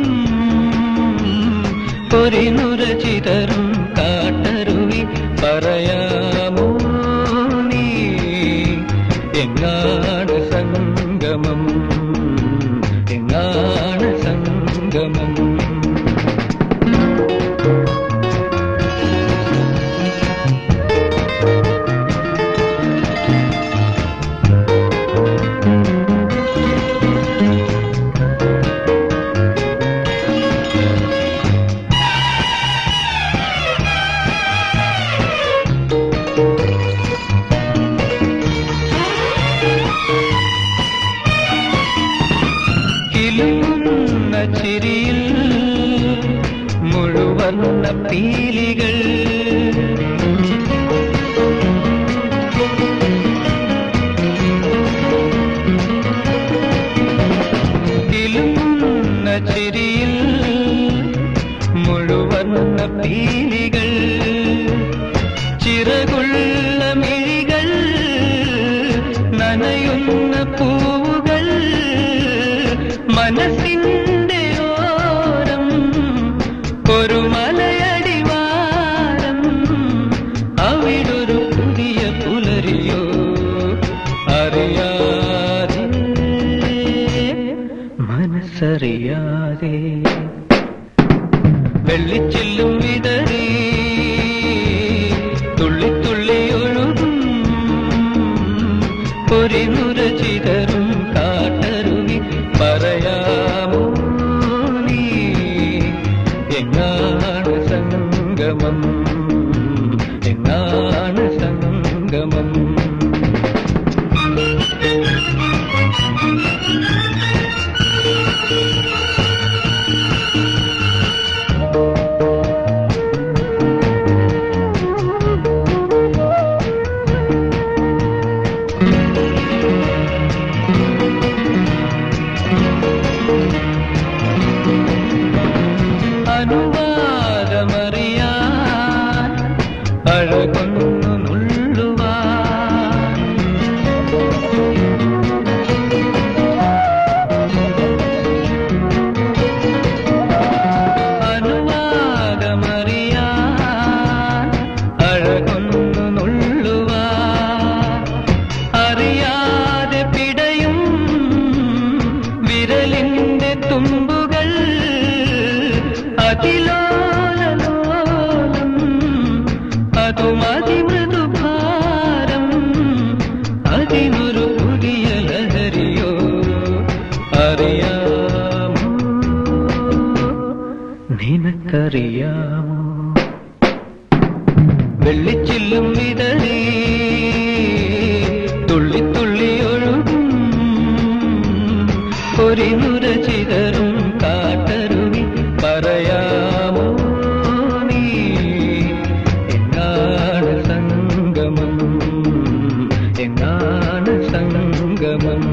പൊരിനുര ചിതറും കാട്ടരുവി പറയാമോ നീ എങ്ങാണ് സംഗമം എങ്ങാണ് സംഗമം കിലുങ്ങുന്ന ചിരിയിൽ മുഴുവന്ന പീലികൾ കിലുങ്ങുന്ന ചിരിയിൽ മുഴുവന്ന പീലികൾ ചിറകുള്ള മിഴികൾ നനയുന്ന പൂവുകൾ മനസ്സിന്റെ ഓരം ഒരു മലയടിവാരം അവിടൊരു പുതിയ പുലരിയോ അറിയാതെ മനസ്സറിയാതെ വെള്ളിച്ചില്ലും വിതറി തുള്ളിത്തുള്ളി ഒഴുകും പൊരിനുര ചിതറും കാട്ടരുവി പറയാമോ നീ എങ്ങാണ് സംഗമം എങ്ങാണ് സംഗമം അതിലോലലോലം അതും അതിമൃദുഭാരം അതിനൊരു പുതിയ ലഹരിയോ അറിയാമോ നിനക്കറിയാമോ വെള്ളിച്ചില്ലും വിതറി തുള്ളി തുള്ളി ഒഴുകും ഒരിനുര ചിതറും കാട്ടരുവി പറയാമോ നീ എങ്ങാണ് സംഗമം എങ്ങാണ് സംഗമം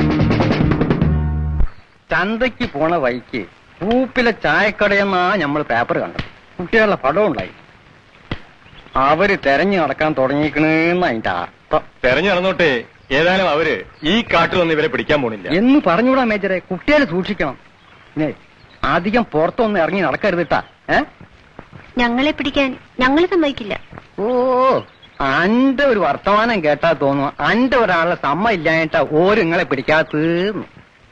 ചന്തയ്ക്ക് പോണ വഴിക്ക് പൂപ്പിലെ ചായക്കടയെന്നാ നമ്മൾ പേപ്പർ കണ്ടത് കുട്ടികളുടെ പടം ഉണ്ടായി അവര് തെരഞ്ഞു നടക്കാൻ തുടങ്ങിക്കണെന്ന് അതിന്റെ അർത്ഥം തെരഞ്ഞു നടന്നോട്ടെ ഏതായാലും അവര് ഈ കാട്ടിൽ നിന്ന് ഇവരെ പിടിക്കാൻ പോണില്ല എന്ന് പറഞ്ഞൂടാ മേജറെ കുട്ടികളെ സൂക്ഷിക്കണം പിന്നെ അധികം പുറത്തൊന്നും ഇറങ്ങി നടക്കരുതിട്ടാ ഏ ഞങ്ങളെ പിടിക്കാൻ ഞങ്ങൾ സമ്മതിക്കില്ല ഓ അന്റെ ഒരു വർത്തമാനം കേട്ടാ തോന്നുന്നു അന്റെ ഒരാളുടെ സമ്മ ഇല്ലായിട്ടാ ഓര് നിങ്ങളെ പിടിക്കാത്തന്ന്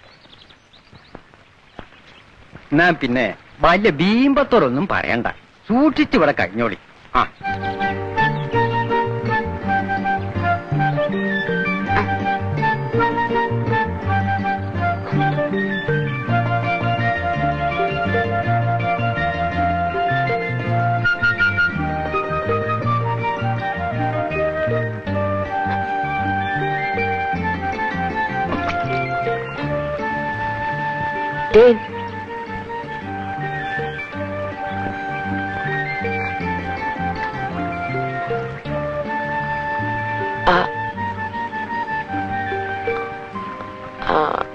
എന്നാ പിന്നെ വലിയ ബീമ്പത്തോടൊന്നും പറയണ്ട സൂക്ഷിച്ച് ഇവിടെ കഴിഞ്ഞോളി ആ ഡേൻ ആ ആ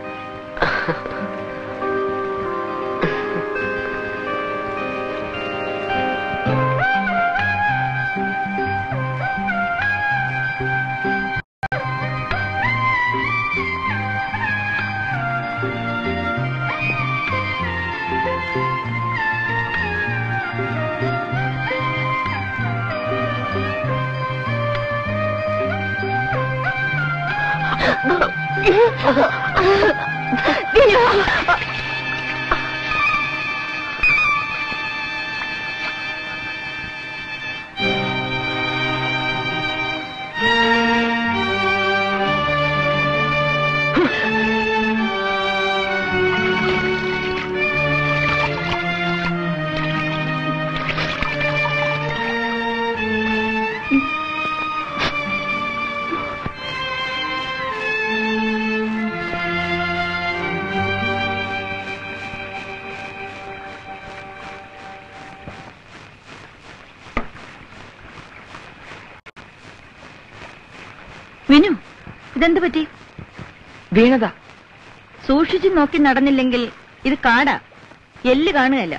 വിനു ഇതെന്ത് പറ്റി വീണതാ സൂക്ഷിച്ചു നോക്കി നടന്നില്ലെങ്കിൽ ഇത് കാടാ എല്ല് കാണുകയല്ല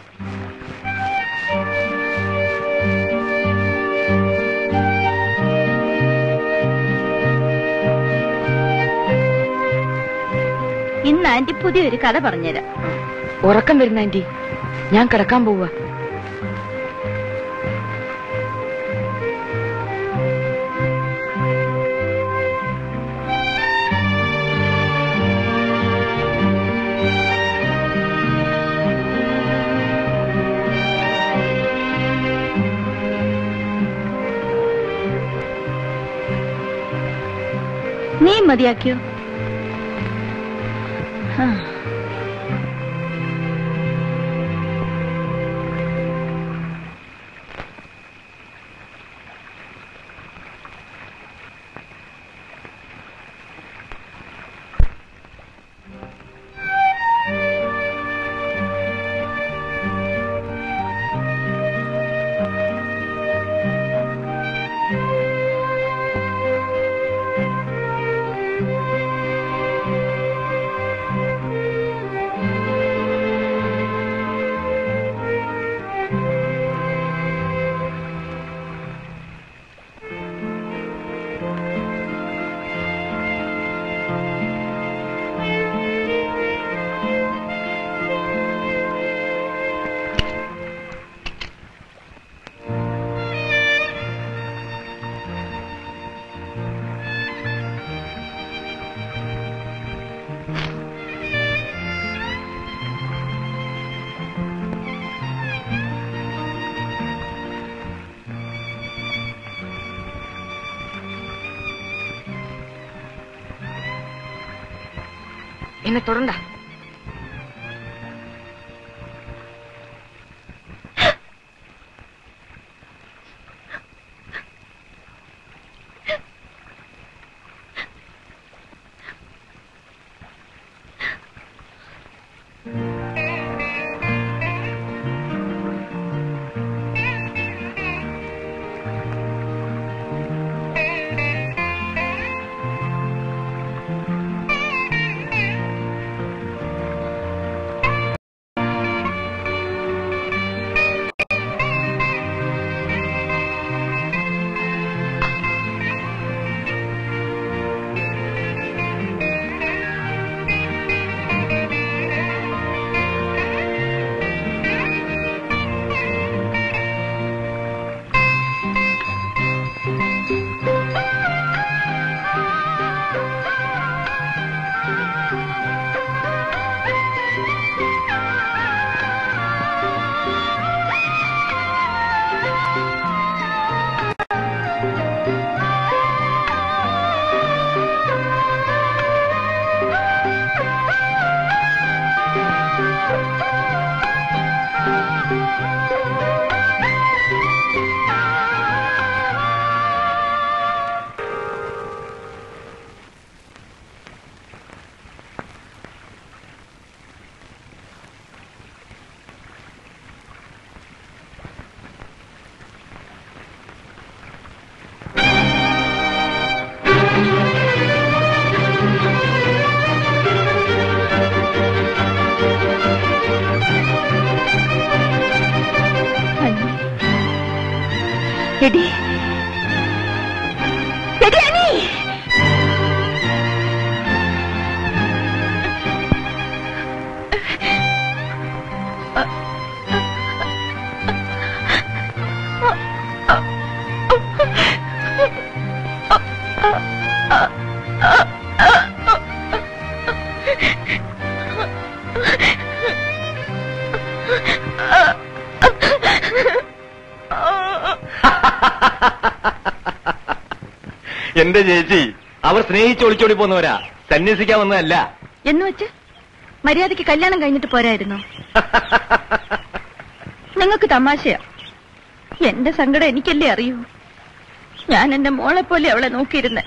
ഇന്ന് ആന്റി പുതിയൊരു കഥ പറഞ്ഞുതരാം ഉറക്കം വരുന്ന ആന്റി ഞാൻ കിടക്കാൻ പോവാ നീ മതിയാക്കിയോ ആ. എന്നെ തൊടണ്ട എടി എടി അനി എന്റെ ചേച്ചി അവർ സ്നേഹിച്ച് ഒളിച്ചോടി പോന്നവരാ സന്യസിക്കാൻ വന്നതല്ല എന്ന് വെച്ച് മര്യാദയ്ക്ക് കല്യാണം കഴിഞ്ഞിട്ട് പോരായിരുന്നോ നിങ്ങൾക്ക് തമാശയാ എന്റെ സങ്കടം എനിക്കല്ലേ അറിയൂ ഞാൻ എന്റെ മോളെ പോലെ അവളെ നോക്കിയിരുന്നെ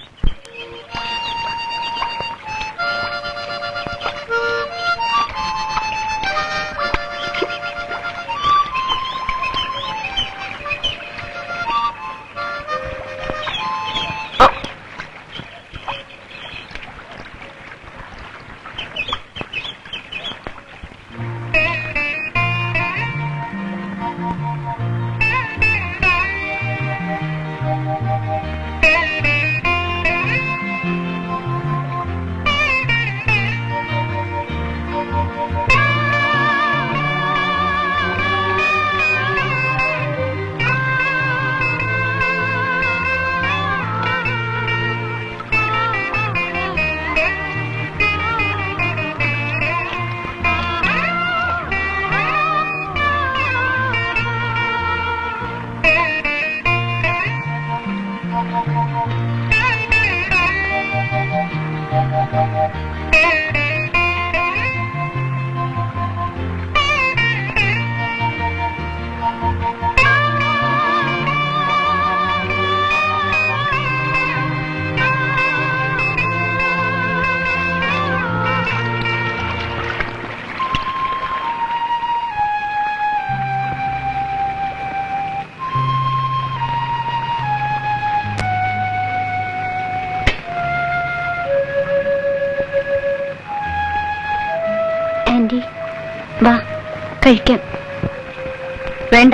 ആന്റി വാ കഴിക്കാം വേണ്ട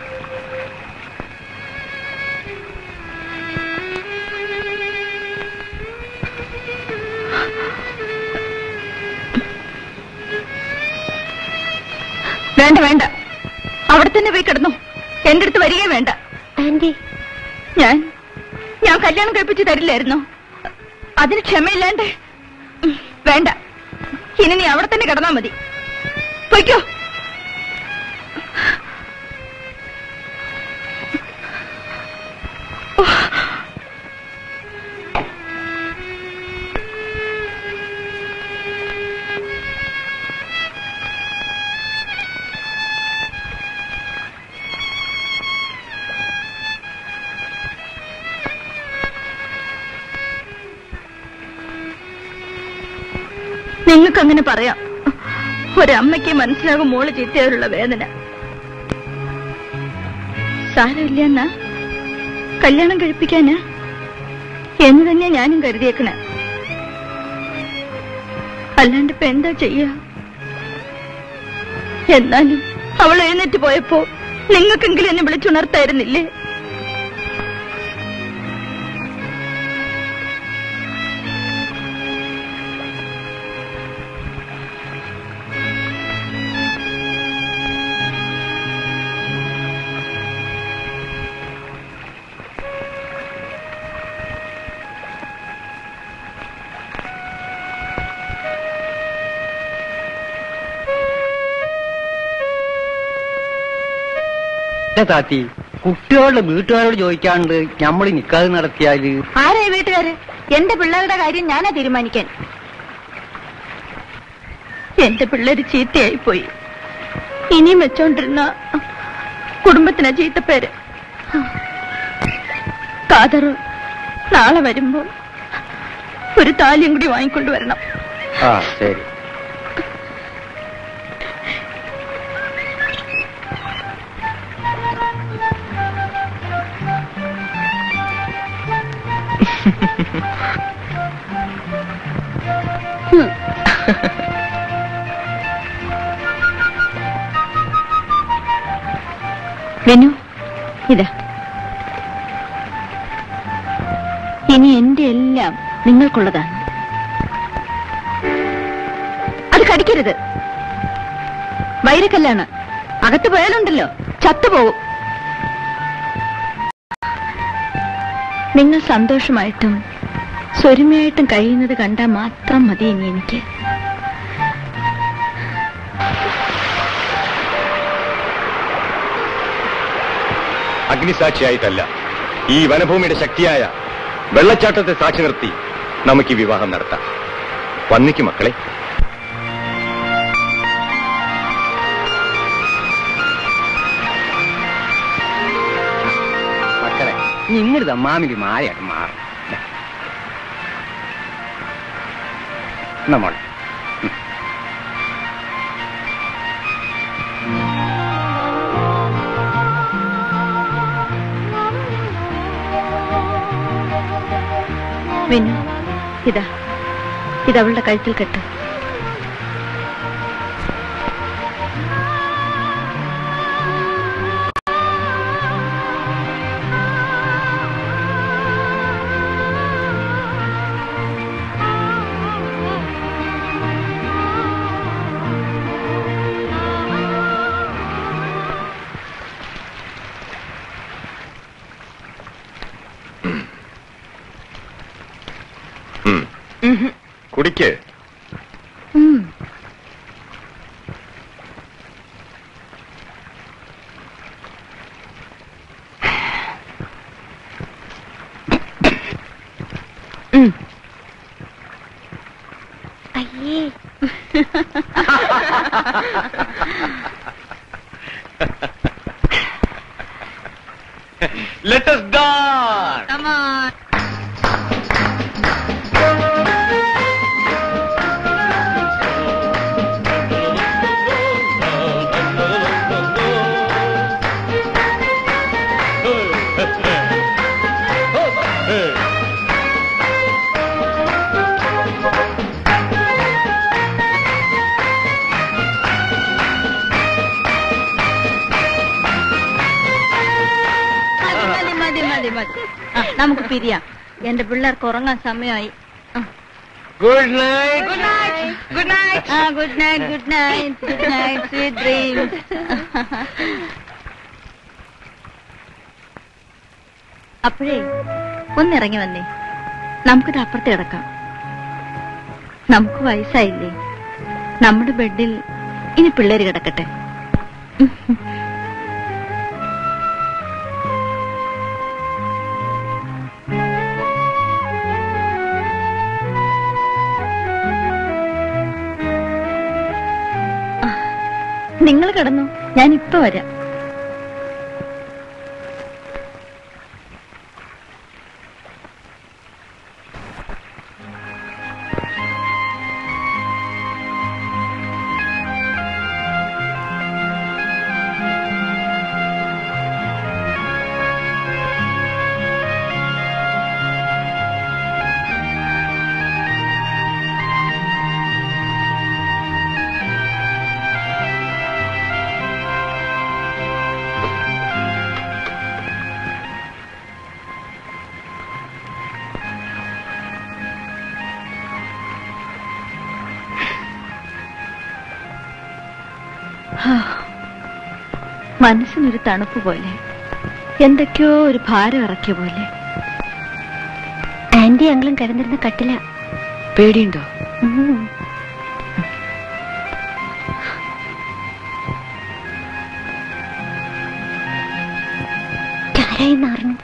വേണ്ട വേണ്ട അവിടെ തന്നെ പോയി കിടന്നു എന്റെ അടുത്ത് വരികയും വേണ്ട ആന്റി ഞാൻ ഞാൻ കല്യാണം കഴിപ്പിച്ച് തരില്ലായിരുന്നോ അതിന് ക്ഷമയില്ലാണ്ട് ഉം, വേണ്ട ഇനി നീ അവിടെ തന്നെ കിടന്നാ മതി പൊയ്ക്കോ നിങ്ങൾക്ക് അങ്ങനെ പറയാം ഒരമ്മയ്ക്ക് മനസ്സിലാകും മോള് ചീത്തയായുള്ള വേദന സാരമില്ല എന്നാ കല്യാണം കഴിപ്പിക്കാന് എന്ന് തന്നെ ഞാനും കരുതിയേക്കണേ അല്ലാണ്ട് ഇപ്പൊ എന്താ ചെയ്യാ എന്നാലും അവൾ എഴുന്നേറ്റ് പോയപ്പോ നിങ്ങൾക്കെങ്കിലും എന്നെ വിളിച്ചുണർത്തായിരുന്നില്ലേ ഇല്ല താത്തി കുട്ടികളുടെ വീട്ടുകാരോട് ചോദിക്കാണ്ട് നമ്മൾ നിക്കാതെ നടത്തിയാല് ആരായി വീട്ടുകാര് എന്റെ പിള്ളേരുടെ കാര്യം ഞാനാ തീരുമാനിക്കാൻ എന്റെ പിള്ളേര് ചീത്തയായി പോയി ഇനിയും വെച്ചോണ്ടിരുന്ന കുടുംബത്തിന് ചീത്തപ്പേര് കാതറ് നാളെ വരുമ്പോ ഒരു താലിയും കൂടി വാങ്ങിക്കൊണ്ടുവരണം ആ ശരി വെനു ഇതാ ഇനി എന്റെ എല്ലാം നിങ്ങൾക്കുള്ളതാണ് അത് കടിക്കരുത് വൈരക്കല്ലാണ് അകത്ത് പോയാലുണ്ടല്ലോ ചത്തുപോകും നിങ്ങൾ സന്തോഷമായിട്ടും സ്വരുമയായിട്ടും കഴിയുന്നത് കണ്ടാൽ മാത്രം മതി ഇനി എനിക്ക് അഗ്നിസാക്ഷിയായിട്ടല്ല ഈ വനഭൂമിയുടെ ശക്തിയായ വെള്ളച്ചാട്ടത്തെ സാക്ഷി നിർത്തി നമുക്ക് ഈ വിവാഹം നടത്താം വന്നിക്ക് മക്കളെ മക്കളെ നിങ്ങളുടെ അമ്മാമിന്റെ മാലയായിട്ട് മാറും നമ്മൾ വിനു ഇതാ ഇതവളുടെ കഴുത്തിൽ കെട്ട് ഉം. കുടിക്ക് ഉം. ഉം. അയ്യേ Let us dance. Come on. മതി മതി മതി മതി ആ, നമുക്ക് പിരിയാം എന്റെ പിള്ളേർക്ക് ഉറങ്ങാൻ സമയമായി good night good night good night ആ good night good night good night sweet dreams അപ്പോഴേ ഒന്നിറങ്ങി വന്നേ നമുക്കിത് അപ്പുറത്ത് കിടക്കാം നമുക്ക് വയസ്സായില്ലേ നമ്മുടെ ബെഡിൽ ഇനി പിള്ളേര് കിടക്കട്ടെ നിങ്ങൾ കിടന്നു ഞാൻ ഇപ്പൊ വരാം മനസ്സിനൊരു തണുപ്പ് പോലെ എന്തൊക്കെയോ ഒരു ഭാരം ഇറക്കിയ പോലെ ആന്റി അങ്ങളും കിടന്നിരുന്ന കട്ടില പേടിയുണ്ടോ ആരായിന്ന് അറിഞ്ഞു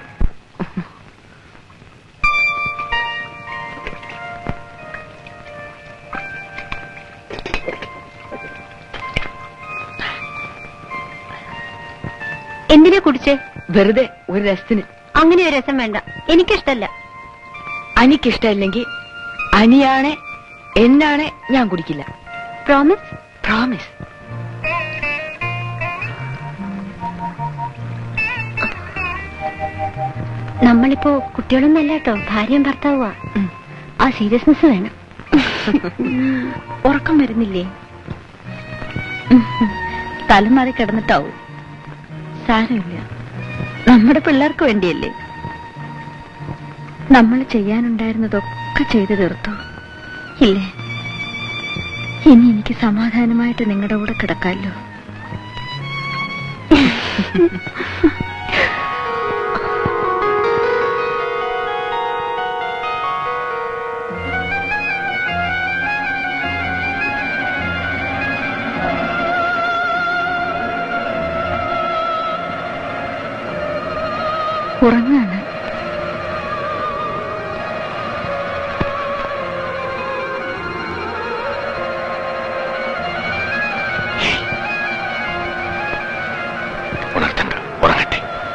എന്തിനാ കുടിച്ചേ വെറുതെ ഒരു രസത്തിന് അങ്ങനെ ഒരു രസം വേണ്ട എനിക്കിഷ്ടല്ല അനിക്കിഷ്ടമല്ലെങ്കിൽ അനിയാണെ എന്നാണെ ഞാൻ കുടിക്കില്ല പ്രോമിസ് പ്രോമിസ് നമ്മളിപ്പോ കുട്ടികളൊന്നല്ല കേട്ടോ ഭാര്യയും ഭർത്താവുക ആ സീരിയസ്നെസ് വേണം ഉറക്കം വരുന്നില്ലേ തലമാറി കിടന്നിട്ടാവും സാരമില്ല നമ്മുടെ പിള്ളേർക്ക് വേണ്ടിയല്ലേ നമ്മൾ ചെയ്യാനുണ്ടായിരുന്നതൊക്കെ ചെയ്തു തീർത്തു ഇല്ലേ ഇനി എനിക്ക് സമാധാനമായിട്ട് നിങ്ങളുടെ കൂടെ കിടക്കാമല്ലോ ഉറങ്ങാണ് ഉണർത്തണ്ട ഉറങ്ങട്ടെ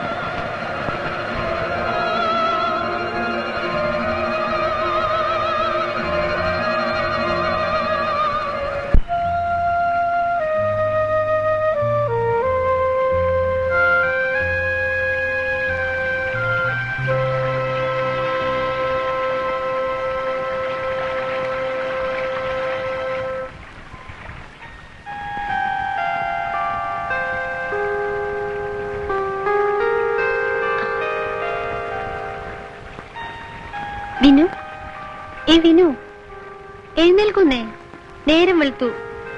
വിനു ഏ വിനു എഴുന്നേൽക്കുന്നേ നേരം വെളുത്തു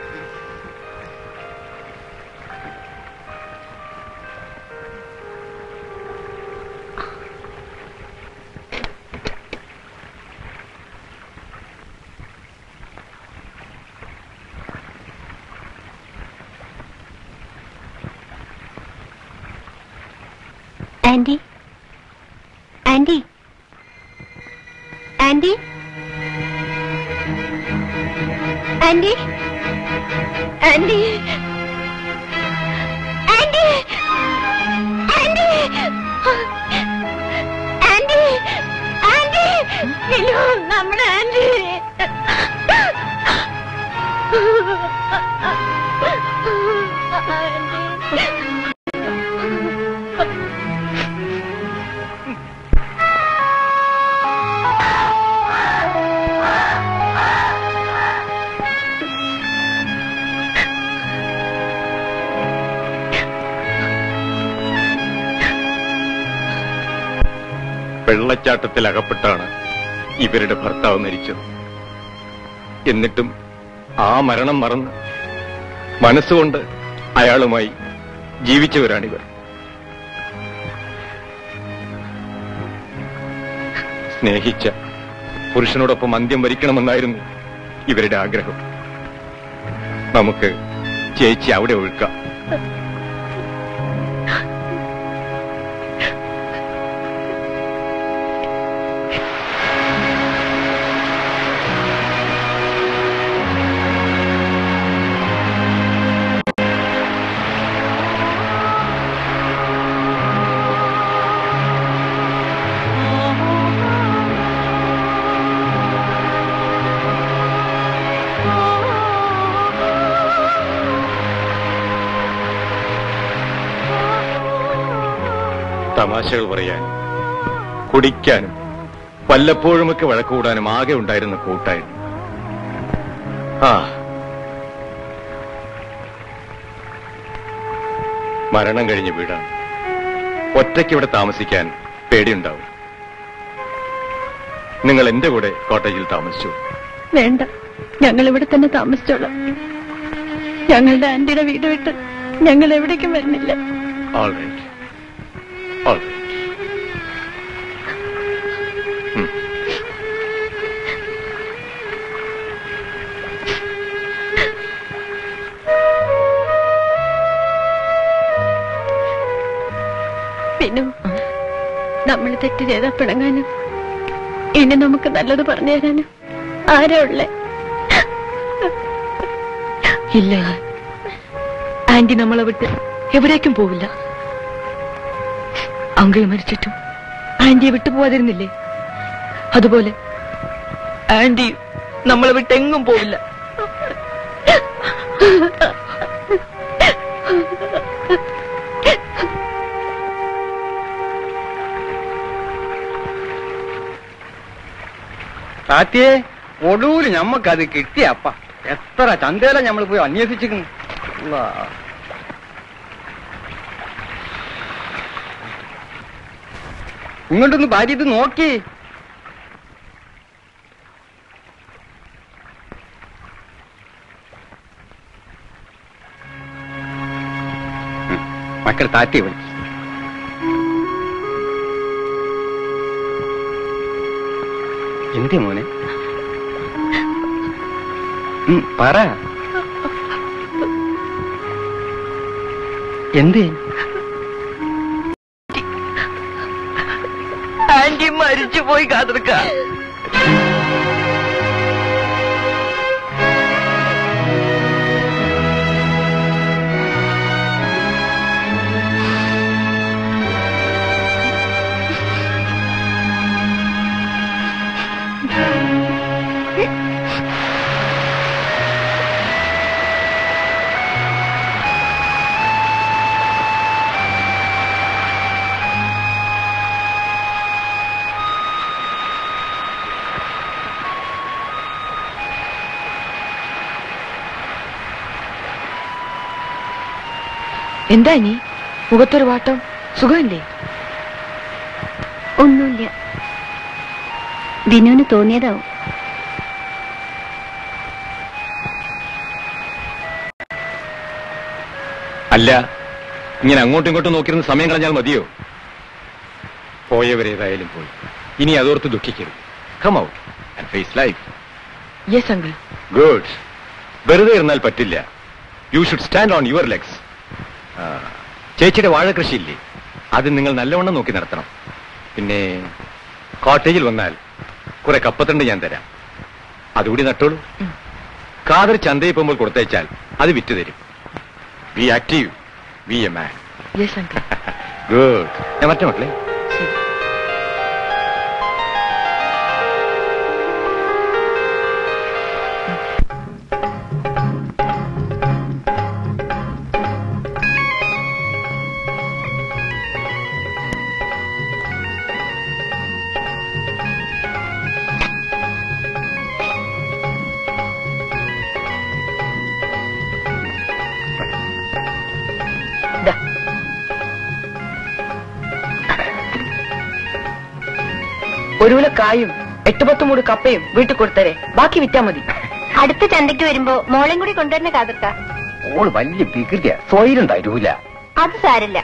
aunty aunty aunty aunty aunty aunty aunty aunty aunty Vinu നമ്മുടെ ആന്റി വെള്ളച്ചാട്ടത്തിൽ അകപ്പെട്ടാണ് ഇവരുടെ ഭർത്താവ് മരിച്ചത് എന്നിട്ടും ആ മരണം മറന്ന് മനസ്സുകൊണ്ട് അയാളുമായി ജീവിച്ചവരാണിവർ സ്നേഹിച്ച പുരുഷനോടൊപ്പം അന്ത്യം വരിക്കണമെന്നായിരുന്നു ഇവരുടെ ആഗ്രഹം നമുക്ക് ചേച്ചി അവിടെ ഒഴുക്കാം തമാശകൾ പറയാനും കുടിക്കാനും വല്ലപ്പോഴുമൊക്കെ വഴക്കുകൂടാനും ആകെ ഉണ്ടായിരുന്ന കൂട്ടായിരുന്നു ആ മരണം കഴിഞ്ഞ വീടാണ് ഒറ്റയ്ക്ക് ഇവിടെ താമസിക്കാൻ പേടിയുണ്ടാവും നിങ്ങൾ എന്റെ കൂടെ കോട്ടേജിൽ താമസിച്ചു വേണ്ട ഞങ്ങൾ ഇവിടെ തന്നെ താമസിച്ചോളാം ഞങ്ങളുടെ ആന്റിയുടെ വീട് വിട്ട് ഞങ്ങൾ എവിടേക്കും വരുന്നില്ല All right. All right. Hmm. പിന്നെ നമ്മൾ തെറ്റ് ചെയ്താൽ പിണങ്ങാനും ഇനി നമുക്ക് നല്ലത് പറഞ്ഞു തരാനും ആരാ ഉള്ളേ ഇല്ല ആന്റി നമ്മളെ വിട്ട് എവിടേക്കും പോവില്ല അങ്കിൾ മരിച്ചിട്ടും ആന്റിയെ വിട്ടു പോവാതിരുന്നില്ലേ അതുപോലെ ആന്റി നമ്മളെ വിട്ട് എങ്ങും പോവില്ല താത്തിയെ ഒടൂര് ഞമ്മക്കത് കിട്ടിയപ്പ എത്ര ചന്തയില നമ്മൾ പോയി അന്വേഷിച്ചിരിക്കുന്നു അല്ലാ. ഇങ്ങോട്ടൊന്ന് ഭാര്യ ഇത് നോക്കി ഉം, മക്കൾ താത്തിയെ വിളിച്ചു എന്തേ മോനെ ഉം, പറ എന്തേ ആന്റി മരിച്ചു പോയി കാതിർക്ക എന്താ നീ മുഖത്തൊരു വാട്ടം സുഖമില്ലേ ഒന്നുമില്ല വിനുവിന് തോന്നിയതാവും അല്ല ഇങ്ങനെ അങ്ങോട്ടും ഇങ്ങോട്ടും നോക്കിയിരുന്ന സമയം കളഞ്ഞാൽ മതിയോ പോയവരേതായാലും പോയി ഇനി അതോർത്ത് ദുഃഖിക്കരുത് come out and face life yes uncle good വെറുതെ ഇരുന്നാൽ പറ്റില്ല you should stand on your legs ചേച്ചിയുടെ വാഴകൃഷിയില്ലേ അത് നിങ്ങൾ നല്ലവണ്ണം നോക്കി നടത്തണം പിന്നെ കോട്ടേജിൽ വന്നാൽ കുറെ കപ്പത്തണ്ട് ഞാൻ തരാം അതുകൂടി നട്ടോളൂ കാതർ ചന്തയിൽ പോകുമ്പോൾ കൊടുത്തയച്ചാൽ അത് വിറ്റ് തരും be active be a man yes uncle good ഞാൻ മറ്റേ മക്കളെ ഒരു കിലോ കായും എട്ട് പത്ത് മൂട് കപ്പയും വീട്ടിൽ കൊടുത്തരെ ബാക്കി വിറ്റാ മതി അടുത്ത ചന്തയ്ക്ക് വരുമ്പോ മോളെയും കൂടി കൊണ്ടുവരുന്ന കാതിർക്ക ഓള് വലിയ വികൃതിയ സ്വൈരം തരൂല അത് സാരില്ല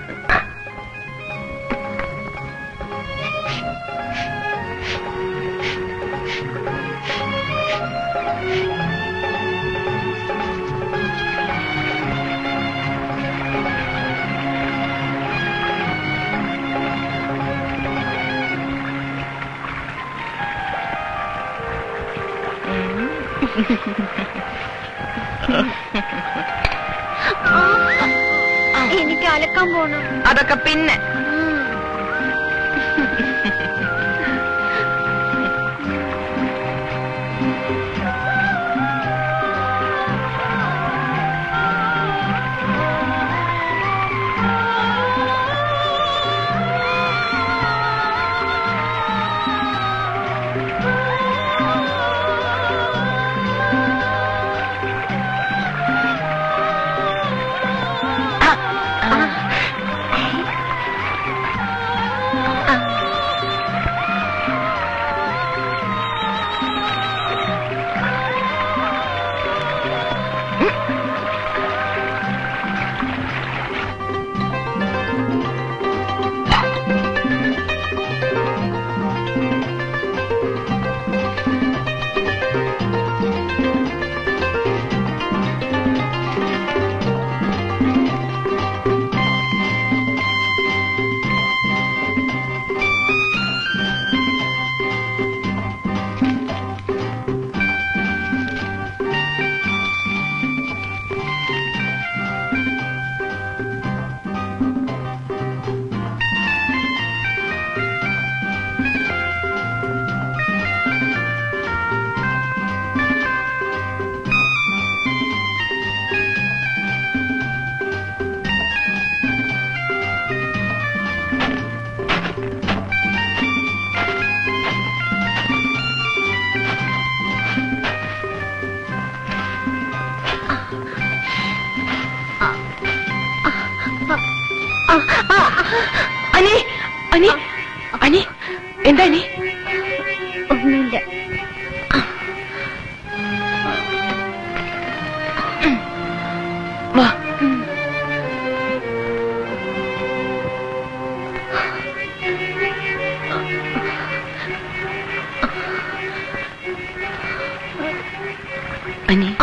എനിക്ക് അലക്കാൻ പോണം അതൊക്കെ പിന്നെ അനി അനി എന്താ അനി ഒന്നുമില്ല വാ അനി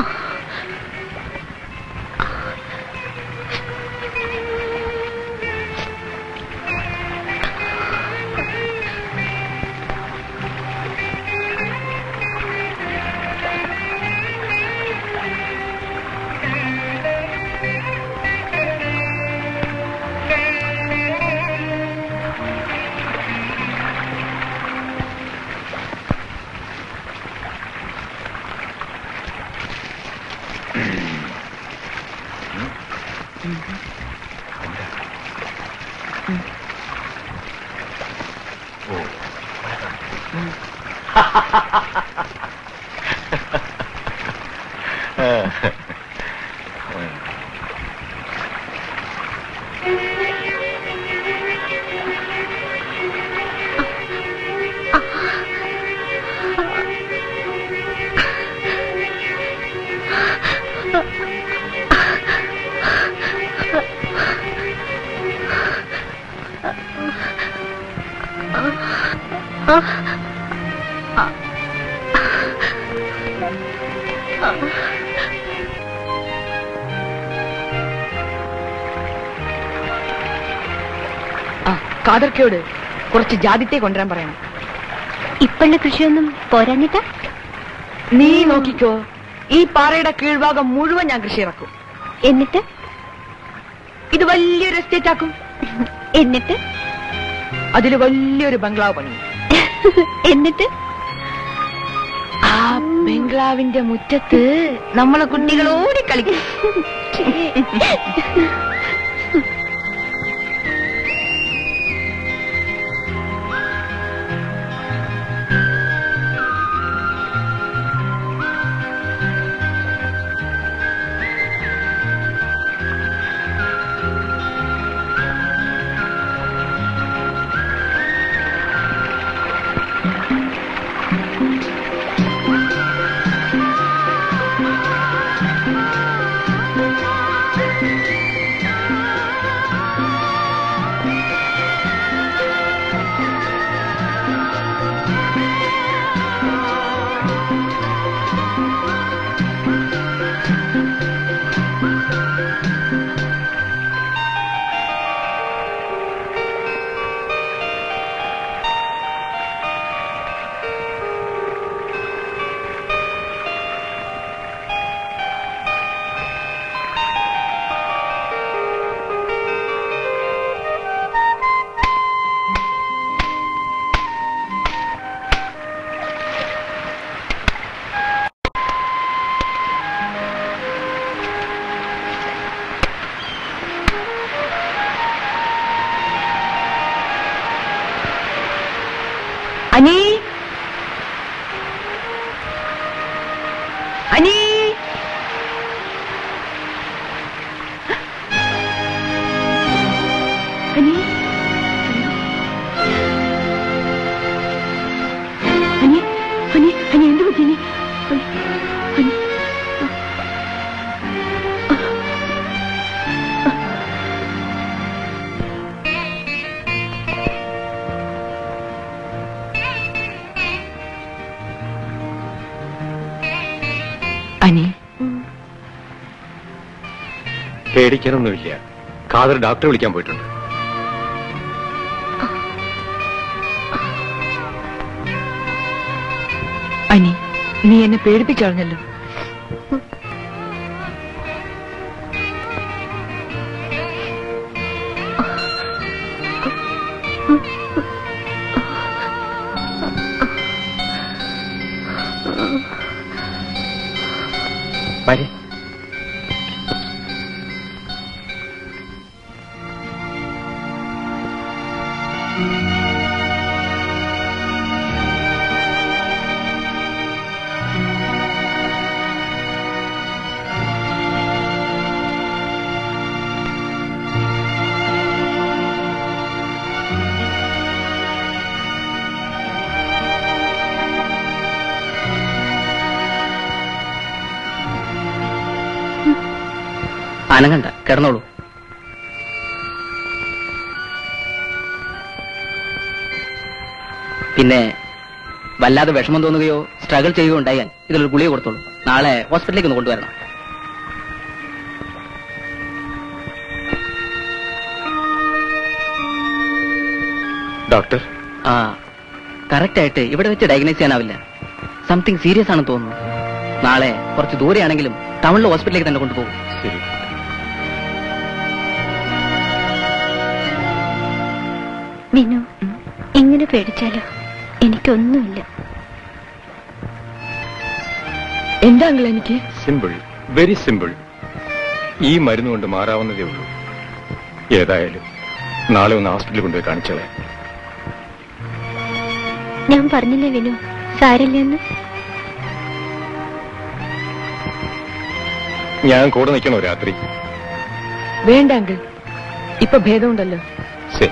ആ കാതർക്കയോട് കുറച്ച് ജാതിത്തെ കൊണ്ടുവരാൻ പറയണം ഇപ്പള്ള കൃഷിയൊന്നും പോരാഞ്ഞിട്ടാ നീ നോക്കിക്കോ ഈ പാറയുടെ കീഴ്ഭാഗം മുഴുവൻ ഞാൻ കൃഷി ഇറക്കും എന്നിട്ട് ഇത് വലിയൊരു എസ്റ്റേറ്റ് ആക്കും എന്നിട്ട് അതിൽ വലിയൊരു ബംഗ്ലാവ് പണി എന്നിട്ട് ആ ബംഗ്ലാവിന്റെ മുറ്റത്ത് നമ്മളെ കുട്ടികൾ ഓടിക്കളിക്കും അനി അനി അനി അനി അനി അനി എന്ത് പറ്റി അനി? അനി അനി പേടിക്കാനൊന്നുമില്ല ഖാദർ ഡോക്ടറെ വിളിക്കാൻ പോയിട്ടുണ്ട് അനി നീ എന്നെ പേടിപ്പിച്ചറിഞ്ഞല്ലോ വരെ അനങ്ങണ്ട കിടന്നോളൂ പിന്നെ വല്ലാതെ വിഷമം തോന്നുകയോ സ്ട്രഗിൾ ചെയ്യുകയോ ഉണ്ടായാൽ ഇതിലൊരു ഗുളിക കൊടുത്തോളൂ നാളെ ഹോസ്പിറ്റലിലേക്ക് ഒന്ന് കൊണ്ടുവരണം ഡോക്ടർ ആ കറക്റ്റ് ആയിട്ട് ഇവിടെ വെച്ച് ഡയഗ്നൈസ് ചെയ്യാനാവില്ല സംതിങ് സീരിയസ് ആണെന്ന് തോന്നുന്നു നാളെ കുറച്ച് ദൂരെയാണെങ്കിലും ടൗണിലെ ഹോസ്പിറ്റലിലേക്ക് തന്നെ കൊണ്ടുപോകും ശരി മിനു ഇങ്ങനെ പേടിച്ചാലോ എനിക്കൊന്നുമില്ല എന്താ അങ്കിൾ എനിക്ക് സിമ്പിൾ വെരി സിമ്പിൾ ഈ മരുന്ന് കൊണ്ട് മാറാവുന്നതേ ഉള്ളൂ ഏതായാലും നാളെ ഒന്ന് ഹോസ്പിറ്റലിൽ കൊണ്ടുപോയി കാണിച്ചോളെ ഞാൻ പറഞ്ഞില്ലേ വിനു സാരില്ലെന്ന് ഞാൻ കൂടെ നിൽക്കണോ രാത്രി വേണ്ട അങ്കിൾ ഇപ്പൊ ഭേദമുണ്ടല്ലോ ശരി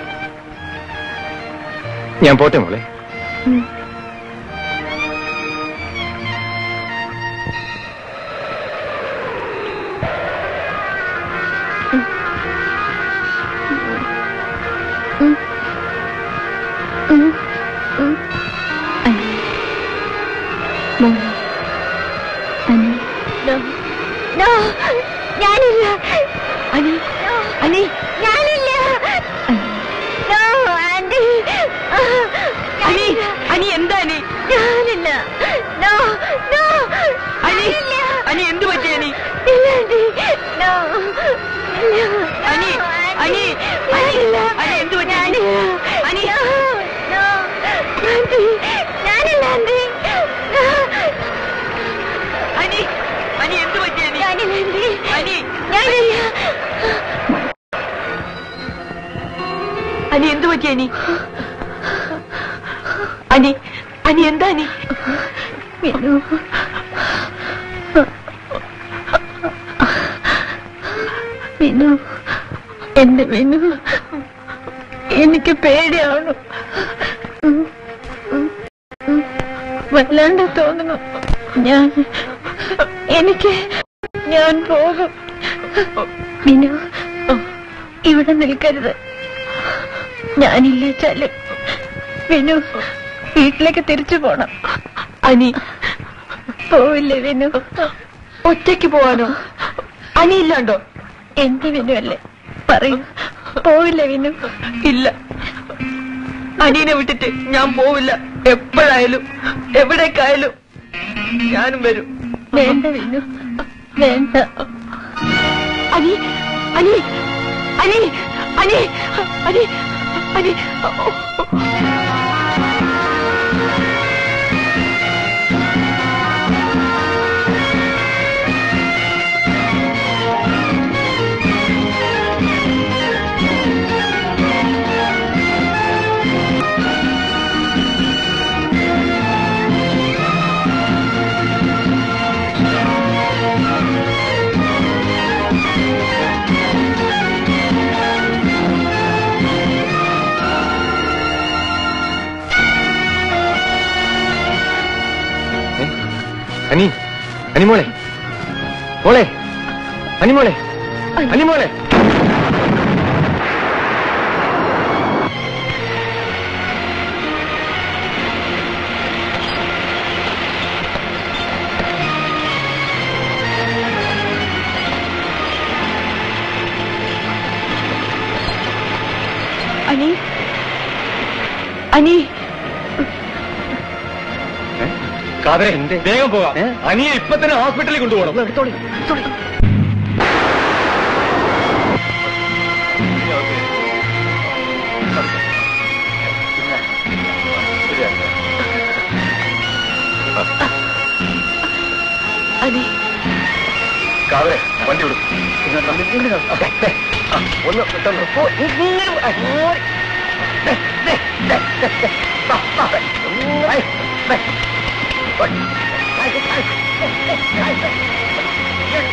ഞാൻ പോട്ടെ മോളെ ഞാനില്ല അനി അനി ഞാനില്ല ആന്റി അനി അനി എന്താ അനി ഞാനില്ല നോ നോ അനി അനി എന്ത് പറ്റി അനി ഇല്ല ആന്റി നോ അനി അനി അനി അനി എന്ത് പറ്റി അനി അനി നോ ആന്റി ഞാനില്ല ആന്റി അനി അനി എന്ത് പറ്റി അനി ഞാനില്ല ആന്റി അനി ഞാനില്ല അനി എന്ത് പറ്റി അനി അനി അനി എന്താ അനി വിനു വിനു എന്റെ വിനു എനിക്ക് പേടിയാണ് ഉം, ഉം, ഉം. വല്ലാണ്ട് തോന്നുന്നു ഞാൻ എനിക്ക് ഞാൻ പോകും വിനു ഇവിടെ നിൽക്കരുത് ഞാനില്ല ചാല് വിനു വീട്ടിലേക്ക് തിരിച്ചു പോണം അനി പോവില്ലേ വിനു ഒറ്റയ്ക്ക് പോവാനോ അനി ഇല്ലാണ്ടോ എന്റെ വിനു അല്ലേ പറയൂ പോവില്ലേ വിനു ഇല്ല അനിയനെ വിട്ടിട്ട് ഞാൻ പോവില്ല എപ്പോഴായാലും എവിടേക്കായാലും ഞാനും വരും വേണ്ട വിനു വേണ്ട അനി അനി അനി അനി അനി അനി അനി അനിമോളെ മോളെ അനിമോളെ അനിമോളെ അനി അനി കാതരെ വേഗം പോവാം ഏ? അനിയെ ഇപ്പൊ തന്നെ ഹോസ്പിറ്റലിൽ കൊണ്ടുപോകണം എടുത്തോളി എടുത്തോളി അനി കാതരെ വണ്ടി വിടും ഒന്ന് പെട്ടെന്ന് പോ. ഇങ്ങനെ പോ. ഐ, ഓടി. ദേ, ദേ, ദേ, ദേ, ദേ. വാ, വാ. ഐ, ദേ. ഓടി. ഐ, ഐ, ഐ, ഐ, ഐ.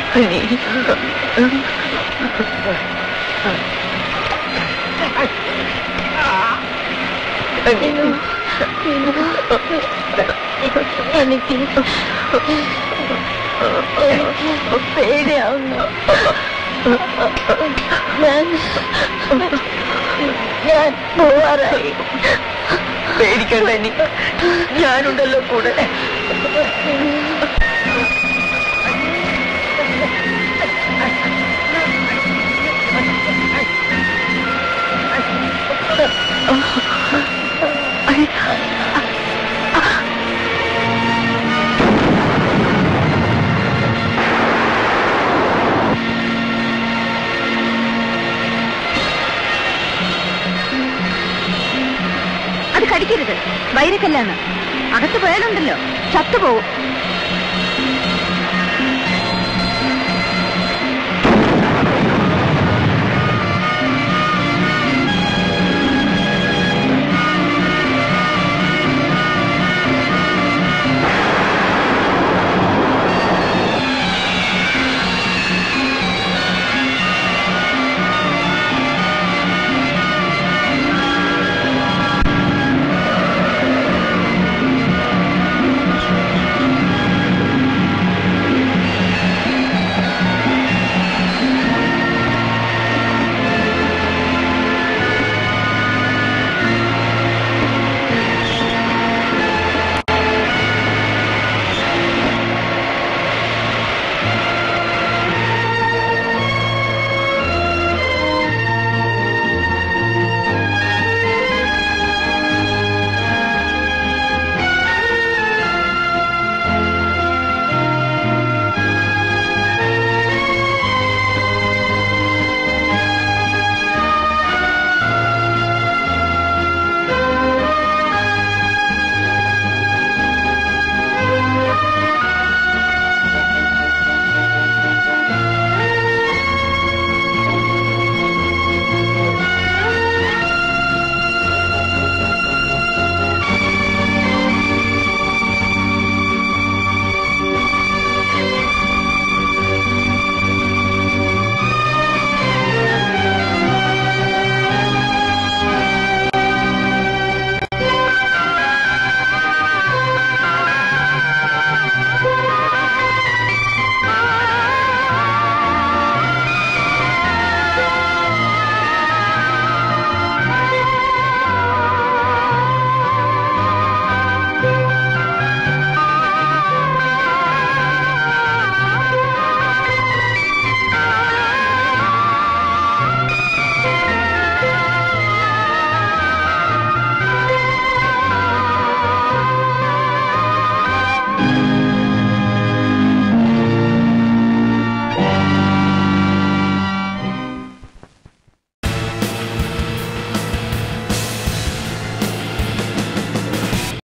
എനിക്ക് എനിക്ക് പേടിയാവുന്നു ഞാൻ ഞാൻ പോവാറായി പേടിക്കണ്ട ഇനി ഞാനുണ്ടല്ലോ കൂടെ അത് കടിക്കരുത് വൈരക്കല്ലാണ് അകത്ത് പോയാലുണ്ടല്ലോ ചത്തുപോകും